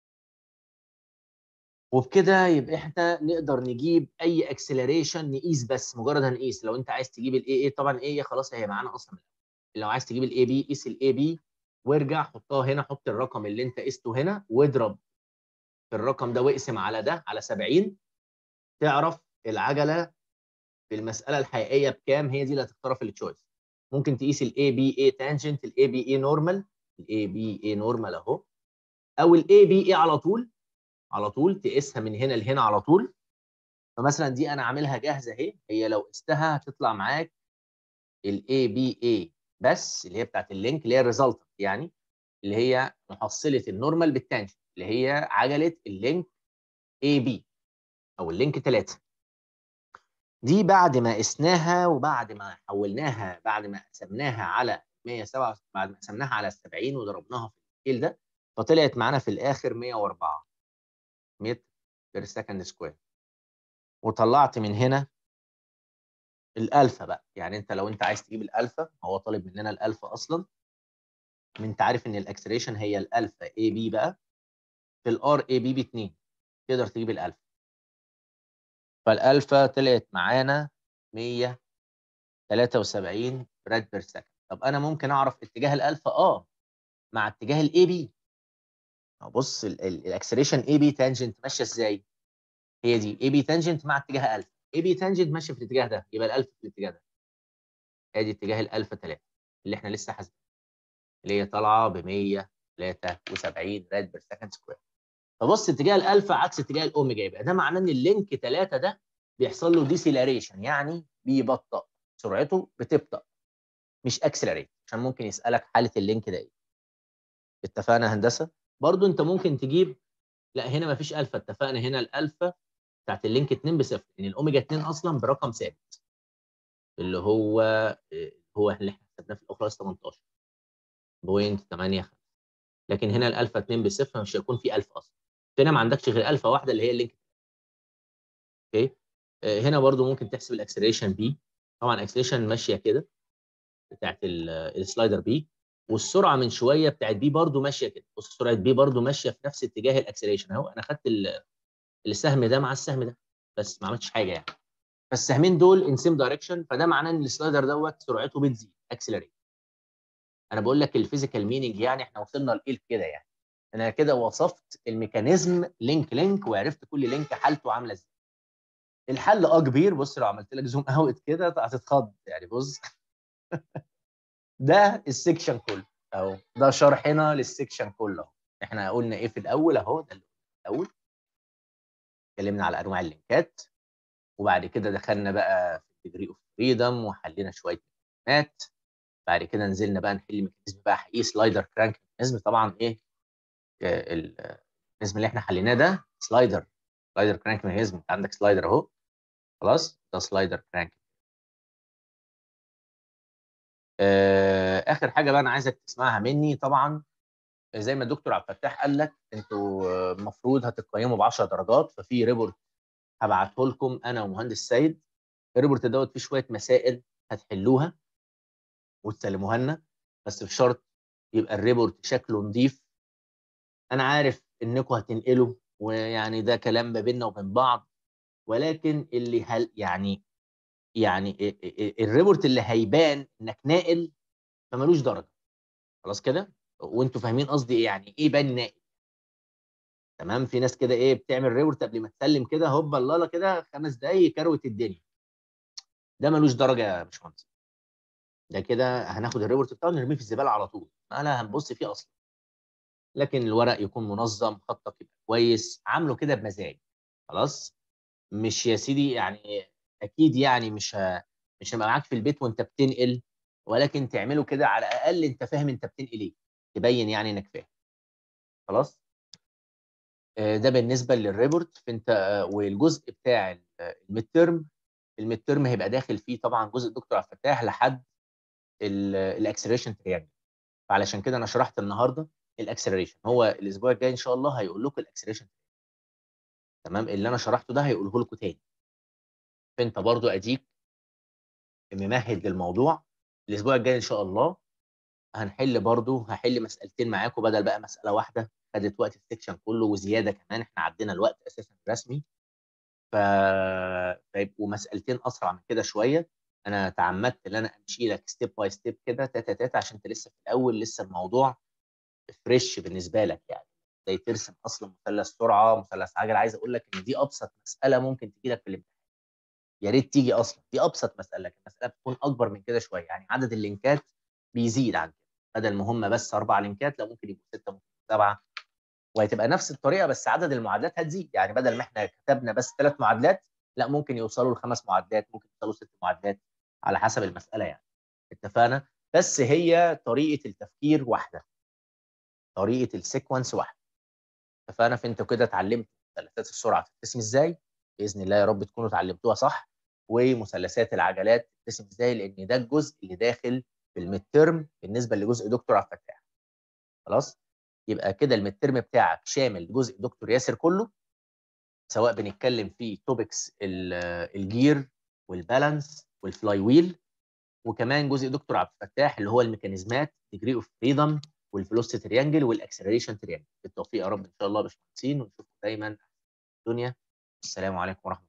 وبكده يبقى احنا نقدر نجيب اي اكسلريشن نقيس بس مجرد هنقيس لو انت عايز تجيب الاي اي طبعا اي خلاص هي معانا اصلا لو عايز تجيب الاي بي قيس الاي بي وارجع حطها هنا حط الرقم اللي انت قسته هنا واضرب في الرقم ده واقسم على ده على 70 تعرف العجله في المساله الحقيقيه بكام هي دي اللي هتختارها في التشويس ممكن تقيس الاي بي اي تانجنت الاي بي اي نورمال الاي بي اي نورمال اهو او الاي بي اي على طول على طول تقيسها من هنا لهنا على طول فمثلا دي انا عاملها جاهزه اهي هي لو قستها هتطلع معاك الاي بي اي بس اللي هي بتاعت اللينك اللي هي الريزلت يعني اللي هي محصله النورمال بالتانجنت اللي هي عجله اللينك اي بي او اللينك 3 دي بعد ما قسناها وبعد ما حولناها بعد ما قسمناها على 107 بعد ما قسمناها على 70 وضربناها في السكيل ده فطلعت معانا في الاخر 104 متر بير سكند سكوير وطلعت من هنا الالفا بقى يعني انت لو انت عايز تجيب الالفا هو طالب مننا الالفا اصلا انت عارف ان الاكسلريشن هي الالفا اي بي بقى في الار اي بي ب 2 تقدر تجيب الالفا فالالفا طلعت معانا 173 راد بير سكند طب انا ممكن اعرف اتجاه الالفا اه مع اتجاه الاي بي بص الاكسلريشن اي بي تانجنت ماشيه ازاي هي دي اي بي تانجنت مع اتجاه الفا اي بي تانجنت ماشيه في الاتجاه ده يبقى الالفا في الاتجاه ده ادي اتجاه الالفا 3 اللي احنا لسه حاسبينه اللي هي طالعه ب 173 راد بير سكند سكوير فبص اتجاه الالفا عكس اتجاه الاوميجا يبقى ده معناه ان اللينك 3 ده بيحصل له ديسيلاريشن يعني بيبطأ سرعته بتبطأ مش اكسلريت عشان ممكن يسألك حالة اللينك ده ايه اتفقنا هندسة برضو انت ممكن تجيب لا هنا ما فيش الفا اتفقنا هنا الالفا بتاعت اللينك 2 بصفر لان الاوميجا 2 اصلا برقم ثابت اللي هو هو اللي احنا حسبناه في الاخلاص 18 بوينت 8 لكن هنا الالفا 2 بصفر مش هيكون في الفا اصلا هنا ما عندكش غير الفا واحده اللي هي اللينك اوكي هنا برضو ممكن تحسب الاكسلريشن بي طبعا الاكسلريشن ماشيه كده بتاعت السلايدر بي والسرعه من شويه بتاعت بي برضو ماشيه كده بص سرعه بي برضو ماشيه في نفس اتجاه الاكسلريشن اهو انا خدت السهم ده مع السهم ده بس ما عملتش حاجه يعني فالسهمين دول ان سيم دايركشن فده معناه ان السلايدر دوت سرعته بتزيد اكسلريت انا بقول لك الفيزيكال مينينج يعني احنا وصلنا لايه كده يعني انا كده وصفت الميكانيزم لينك لينك وعرفت كل لينك حالته عامله ازاي الحل اه كبير بص لو عملت لك زوم اوت كده هتتخض يعني بص ده السكشن كله اهو ده شرحنا للسكشن كله اهو احنا قلنا ايه في الاول اهو ده الاول اتكلمنا على انواع اللينكات وبعد كده دخلنا بقى في ديجري اوف فريدم وحلينا شويه ميكانيزمات بعد كده نزلنا بقى نحل ميكانيزم بقى حقيقي سلايدر كرانك ميكانيزم طبعا ايه الميكانيزم اللي احنا حليناه ده سلايدر سلايدر كرانك ميكانيزم انت عندك سلايدر اهو خلاص ده سلايدر كرانك اخر حاجه بقى انا عايزك تسمعها مني طبعا زي ما الدكتور عبد الفتاح قال لك انتوا المفروض هتقيموا ب 10 درجات ففي ريبورت هبعته لكم انا ومهندس سيد الريبورت دوت فيه شويه مسائل هتحلوها وتسلموها لنا بس بشرط يبقى الريبورت شكله نظيف انا عارف انكم هتنقلوا ويعني ده كلام ما بيننا وبين بعض ولكن اللي هل يعني يعني الريبورت اللي هيبان انك ناقل فمالوش درجه خلاص كده وانتوا فاهمين قصدي ايه يعني ايه بان ناقل تمام في ناس كده ايه بتعمل ريبورت قبل ما تسلم كده هوبا الله كده خمس دقايق كروت الدنيا ده ملوش درجه يا باشمهندس ده كده هناخد الريبورت بتاعه نرميه في الزباله على طول لا هنبص فيه اصلا لكن الورق يكون منظم خطك يبقى كويس عامله كده بمزاج خلاص مش يا سيدي يعني اكيد يعني مش ه... مش هبقى معاك في البيت وانت بتنقل ولكن تعمله كده على الاقل انت فاهم انت بتنقل ايه تبين يعني انك فاهم خلاص ده بالنسبه للريبورت فانت والجزء بتاع الميد ترم الميد ترم هيبقى داخل فيه طبعا جزء الدكتور عبد الفتاح لحد الاكسلريشن تريانجل فعلشان كده انا شرحت النهارده الاكسلريشن هو الاسبوع الجاي ان شاء الله هيقول لكم الاكسلريشن تمام اللي انا شرحته ده هيقوله لكم تاني فانت برضو اديك ممهد للموضوع الاسبوع الجاي ان شاء الله هنحل برضو هحل مسالتين معاكم بدل بقى مساله واحده خدت وقت السكشن كله وزياده كمان احنا عدينا الوقت اساسا رسمي ف فيبقوا مسالتين اسرع من كده شويه انا تعمدت ان انا امشي لك ستيب باي ستيب كده تاتا تاتا عشان انت لسه في الاول لسه الموضوع فريش بالنسبه لك يعني زي ترسم اصلا مثلث سرعه مثلث عجل عايز اقول لك ان دي ابسط مساله ممكن تجي لك في الامتحان يا ريت تيجي اصلا دي ابسط مساله لكن المساله بتكون اكبر من كده شويه يعني عدد اللينكات بيزيد عن كده بدل ما هم بس اربع لينكات لا ممكن يبقوا سته ممكن سبعه وهتبقى نفس الطريقه بس عدد المعادلات هتزيد يعني بدل ما احنا كتبنا بس ثلاث معادلات لا ممكن يوصلوا لخمس معادلات ممكن يوصلوا ست معادلات على حسب المساله يعني اتفقنا بس هي طريقه التفكير واحده طريقه السيكونس واحده اتفقنا فانتوا كده اتعلمتوا مثلثات السرعه تتقسم ازاي باذن الله يا رب تكونوا اتعلمتوها صح ومثلثات العجلات تتقسم ازاي لان ده الجزء اللي داخل في الميد ترم بالنسبه لجزء دكتور عبد الفتاح خلاص يبقى كده الميد ترم بتاعك شامل جزء دكتور ياسر كله سواء بنتكلم في توبكس الجير والبالانس والفلاي ويل وكمان جزء دكتور عبد الفتاح اللي هو الميكانيزمات ديجري اوف فريدم والفلوسيتي تريانجل والاكسلريشن تريانجل بالتوفيق يا رب ان شاء الله يا باشمهندسين ونشوفكم دايما الدنيا السلام عليكم ورحمه الله